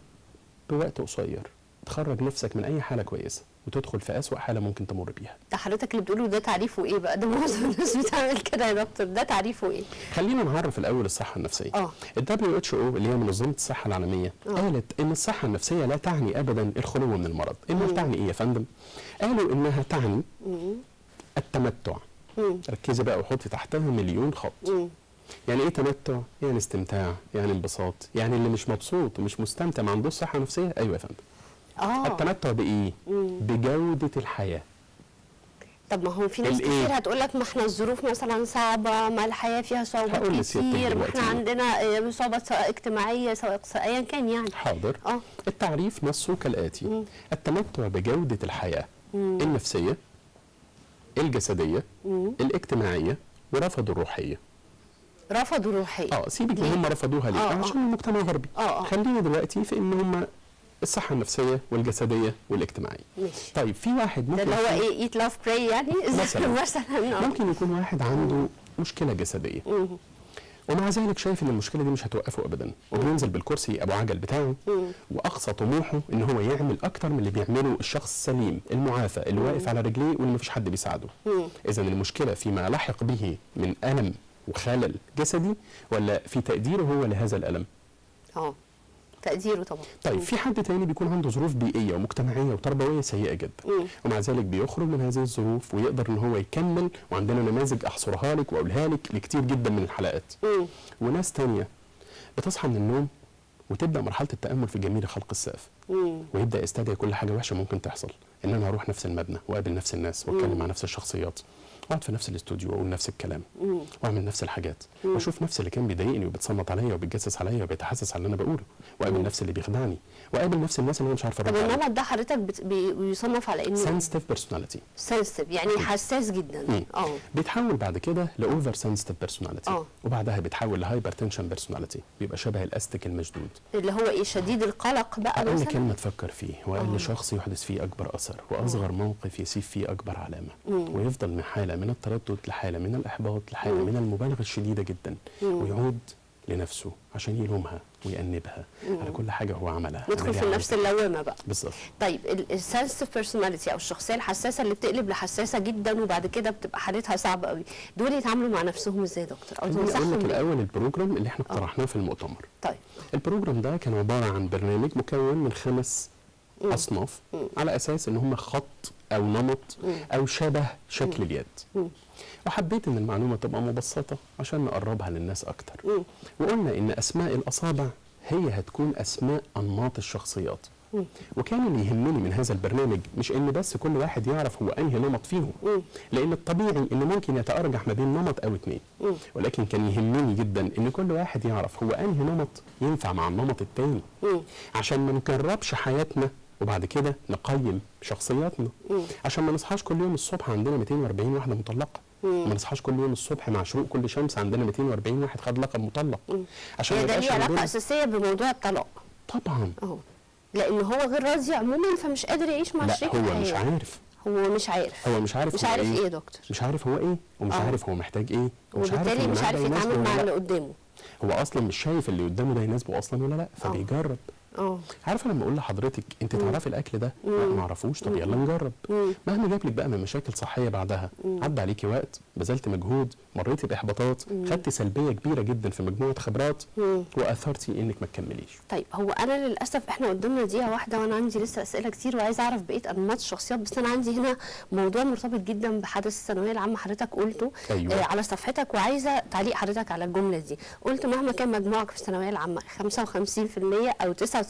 بوقت قصير تخرج نفسك من اي حاله كويسه وتدخل في اسوا حاله ممكن تمر بيها ده حضرتك اللي بتقوله ده تعريفه ايه بقى ده معظم الناس بتعمل كده يا دكتور ده تعريفه ايه خلينا نعرف الاول الصحه النفسيه اه ال WHO اللي هي منظمه الصحه العالميه آه. قالت ان الصحه النفسيه لا تعني ابدا الخلو من المرض امال تعني ايه يا فندم قالوا انها تعني مم. التمتع مم. ركزي بقى وحطي تحتها مليون خط مم. يعني ايه تمتع يعني استمتاع يعني انبساط يعني اللي مش مبسوط ومش مستمتع ما عندوش صحه نفسيه ايوه يا فندم اه التمتع بايه مم. بجوده الحياه طب ما هو في ناس الإيه؟ كتير هتقول لك ما احنا الظروف مثلا صعبه ما الحياه فيها صعوبات هقول لسيادتك كتير ما احنا دلوقتي. عندنا آه، صعوبات سواء اجتماعيه سواء اقتصا- ايا كان يعني حاضر اه التعريف نصه كالآتي مم. التمتع بجودة الحياة مم. النفسية الجسدية مم. الاجتماعية ورفض الروحية رفضوا الروحيه اه سيبك من هم رفضوها ليه آه، آه. عشان المجتمع غربي اه اه خلينا دلوقتي في ان هم الصحة النفسية والجسدية والاجتماعية ماشي طيب في واحد ده ممكن اللي هو يكون- ايه ايت لاف براي يعني مثلا مثلا آه. ممكن يكون واحد عنده مشكلة جسدية مم. ومع ذلك شايف ان المشكله دي مش هتوقفه ابدا وبينزل بالكرسي ابو عجل بتاعه مم. واقصى طموحه ان هو يعمل اكتر من اللي بيعمله الشخص السليم المعافى اللي واقف على رجليه واللي مفيش حد بيساعده مم. اذا المشكله فيما لحق به من الم وخلل جسدي ولا في تقديره هو لهذا الالم اه تقديره طبعا طيب في حد تاني بيكون عنده ظروف بيئيه ومجتمعيه وتربويه سيئه جدا مم. ومع ذلك بيخرج من هذه الظروف ويقدر ان هو يكمل وعندنا نماذج احصرها لك واقولها لك لكتير جدا من الحلقات مم. وناس تانية بتصحى من النوم وتبدا مرحله التامل في جميل خلق السقف مم. ويبدا يستدعي كل حاجه وحشه ممكن تحصل ان انا اروح نفس المبنى واقابل نفس الناس واتكلم مع نفس الشخصيات واقعد في نفس الاستوديو واقول نفس الكلام مم. واعمل نفس الحاجات مم. واشوف نفس اللي كان بيضايقني وبيتصنت عليا وبيتجسس عليا وبيتحسس على اللي انا بقوله واقابل نفس اللي بيخدعني واقابل نفس الناس اللي انا مش عارف طب ارد عليهم النمط ده حضرتك بت... بي- بيصنف على انه سنسيتيف بيرسوناليتي سنسيتيف يعني حساس جدا مم. اه بيتحول بعد كده لاوفر سنسيتيف بيرسوناليتي آه. وبعدها بيتحول لهايبر تنشن بيرسوناليتي بيبقى شبه الاستك المشدود اللي هو ايه شديد القلق بقى اقل مثلا كلمه تفكر فيه واقل آه. شخص يحدث فيه اكبر اثر واصغر موقف يسيب فيه اكبر علامه مم. ويفضل من حاله من التردد لحاله من الاحباط لحاله مم. من المبالغه الشديده جدا مم. ويعود لنفسه عشان يلومها ويأنبها مم. على كل حاجه هو عملها ندخل أنا في ليه نفس عملت اللوامه بقى بالظبط طيب السنسيتيف بيرسوناليتي او الشخصيه الحساسه اللي بتقلب لحساسه جدا وبعد كده بتبقى حالتها صعبه قوي دول يتعاملوا مع نفسهم ازاي يا دكتور او خليني اقول تنصحهم لك بإيه؟ الاول البروجرام اللي احنا اقترحناه في المؤتمر طيب البروجرام ده كان عباره عن برنامج مكون من خمس مم. اصناف مم. على اساس ان هم خط او نمط مم. او شبه شكل اليد مم. وحبيت ان المعلومه تبقى مبسطه عشان نقربها للناس اكتر مم. وقلنا ان اسماء الاصابع هي هتكون اسماء انماط الشخصيات مم. وكان اللي يهمني من هذا البرنامج مش ان بس كل واحد يعرف هو انهي نمط فيهم مم. لان الطبيعي ان ممكن يتارجح ما بين نمط او اتنين مم. ولكن كان يهمني جدا ان كل واحد يعرف هو انهي نمط ينفع مع النمط التاني مم. عشان ما نكربش حياتنا وبعد كده نقيم شخصياتنا مم. عشان ما نصحاش كل يوم الصبح عندنا 240 واحده مطلقه مم. ما نصحاش كل يوم الصبح مع شروق كل شمس عندنا 240 واحد خد لقب مطلق عشان هي ما ده يبقاش ليه علاقه عندنا اساسيه بموضوع الطلاق طبعا اهو لان هو غير راضي عموما فمش قادر يعيش مع لا شريك هو الحياة. مش عارف هو مش عارف هو مش عارف مش هو عارف ايه يا دكتور مش عارف هو ايه ومش آه. عارف هو محتاج ايه ومش عارف وبالتالي اللي مش معاه عارف ده يناسبه يتعامل ولا مع لا. اللي قدامه هو اصلا مش شايف اللي قدامه ده يناسبه اصلا ولا لا فبيجرب اه عارفه لما اقول لحضرتك انت تعرفي الاكل ده لا مم. ما اعرفوش طب يلا نجرب مم. مهما جاب لك بقى من مشاكل صحيه بعدها مم. عدى عليكي وقت بذلت مجهود مريتي باحباطات مم. خدتي سلبيه كبيره جدا في مجموعه خبرات مم. واثرتي انك ما تكمليش طيب هو انا للاسف احنا قدامنا دقيقه واحده وانا عندي لسه اسئله كتير وعايزه اعرف بقيه انماط الشخصيات بس انا عندي هنا موضوع مرتبط جدا بحدث الثانويه العامه حضرتك قلته أيوة. آه على صفحتك وعايزه تعليق حضرتك على الجمله دي قلت مهما كان مجموعك في الثانويه العامه 55% او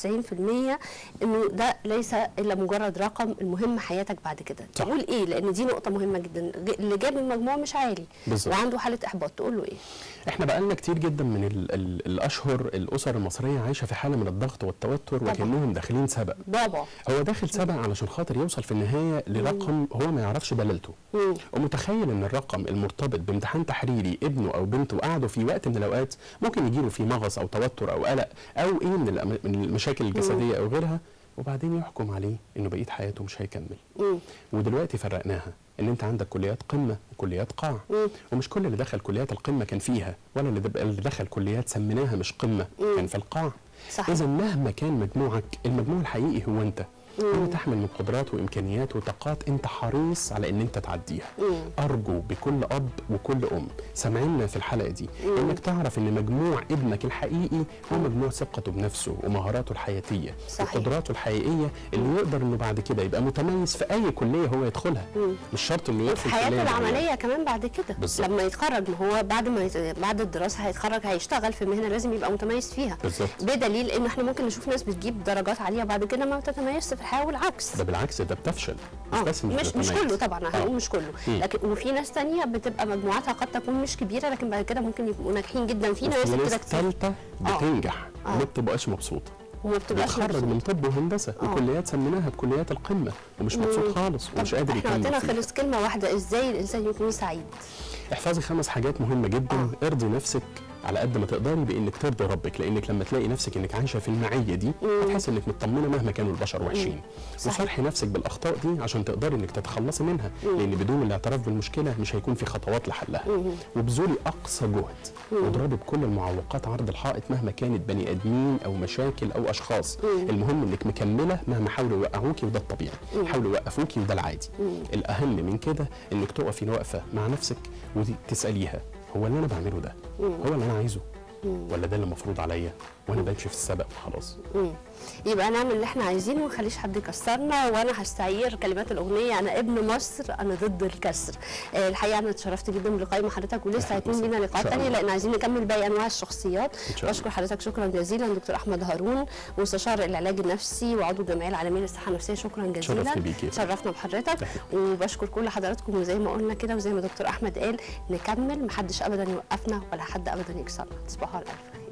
99% انه ده ليس الا مجرد رقم المهم حياتك بعد كده صح. تقول ايه لان دي نقطه مهمه جدا اللي جاب المجموع مش عالي بالظبط. وعنده حاله احباط تقول له ايه احنا بقالنا كتير جدا من ال ال الاشهر الاسر المصريه عايشه في حاله من الضغط والتوتر طبعا. وكانهم داخلين سبق بابا هو داخل سبق علشان خاطر يوصل في النهايه لرقم هو ما يعرفش دلالته مم. ومتخيل ان الرقم المرتبط بامتحان تحريري ابنه او بنته قعدوا في وقت من الاوقات ممكن يجيله فيه مغص او توتر او قلق او ايه من الأم- من المشاكل الجسديه او غيرها وبعدين يحكم عليه انه بقيه حياته مش هيكمل مم. ودلوقتي فرقناها ان انت عندك كليات قمه وكليات قاع مم. ومش كل اللي دخل كليات القمه كان فيها ولا اللي دب- اللي دخل كليات سميناها مش قمه مم. كان في القاع صح. اذا مهما كان مجموعك المجموع الحقيقي هو انت مم. انت تحمل من قدرات وامكانيات وطاقات انت حريص على ان انت تعديها مم. ارجو بكل اب وكل ام سامعينا في الحلقه دي مم. انك تعرف ان مجموع ابنك الحقيقي هو مجموع ثقته بنفسه ومهاراته الحياتيه صحيح. وقدراته الحقيقيه اللي يقدر انه بعد كده يبقى متميز في اي كليه هو يدخلها مم. مش شرط انه وفي يدخل حياته كليه معينة. العمليه كمان بعد كده بالظبط. لما يتخرج ما هو بعد ما يت... بعد الدراسه هيتخرج هيشتغل في مهنه لازم يبقى متميز فيها بالظبط بدليل ان احنا ممكن نشوف ناس بتجيب درجات عاليه بعد كده ما بتتميزش في الحياه والعكس ده بالعكس ده بتفشل مش اه بس مش, مش مش بتتميز. كله طبعا آه. هنقول مش كله مم. لكن وفي ناس تانية بتبقى مجموعاتها قد تكون مش كبيره لكن بعد كده ممكن يبقوا ناجحين جدا في ناس وفي كده ناس كتير ثالثه آه. بتنجح آه. وما بتبقاش مبسوطه وما بتبقاش بيتخرج من طب وهندسه آه. وكليات سميناها بكليات القمه ومش مبسوط مم. خالص ومش طب قادر احنا وقتنا يكمل فيه. خلص كلمه واحده ازاي الانسان يكون سعيد احفظي خمس حاجات مهمه جدا ارضي نفسك على قد ما تقدري بانك ترضي ربك لانك لما تلاقي نفسك انك عايشه في المعيه دي هتحس انك مطمنه مهما كانوا البشر وحشين صحيح. وصارحي نفسك بالاخطاء دي عشان تقدري انك تتخلصي منها لان بدون الاعتراف بالمشكله مش هيكون في خطوات لحلها وبذولي اقصى جهد واضربي بكل المعوقات عرض الحائط مهما كانت بني ادمين او مشاكل او اشخاص المهم انك مكمله مهما حاولوا يوقعوكي وده الطبيعي حاولوا يوقفوكي وده العادي الاهم من كده انك تقفي واقفه مع نفسك وتساليها هو اللي انا بعمله ده هو اللي انا عايزه ولا ده اللي المفروض عليا وانا بمشي في السبق وخلاص مم. يبقى نعمل اللي احنا عايزينه وما نخليش حد يكسرنا وانا هستعير كلمات الاغنيه انا ابن مصر انا ضد الكسر آه، الحقيقه انا اتشرفت جدا بلقائي مع حضرتك ولسه هيكون لينا لقاءات إن شاء تانية الله. لان عايزين نكمل باقي انواع الشخصيات إن شاء الله. بشكر حضرتك شكرا جزيلا دكتور احمد هارون مستشار العلاج النفسي وعضو الجمعيه العالميه للصحه النفسية شكرا جزيلا شرفت بيكي. شرفنا بحضرتك وبشكر كل حضراتكم وزي ما قلنا كده وزي ما دكتور احمد قال نكمل محدش ابدا يوقفنا ولا حد ابدا يكسرنا تصبحوا على الف خير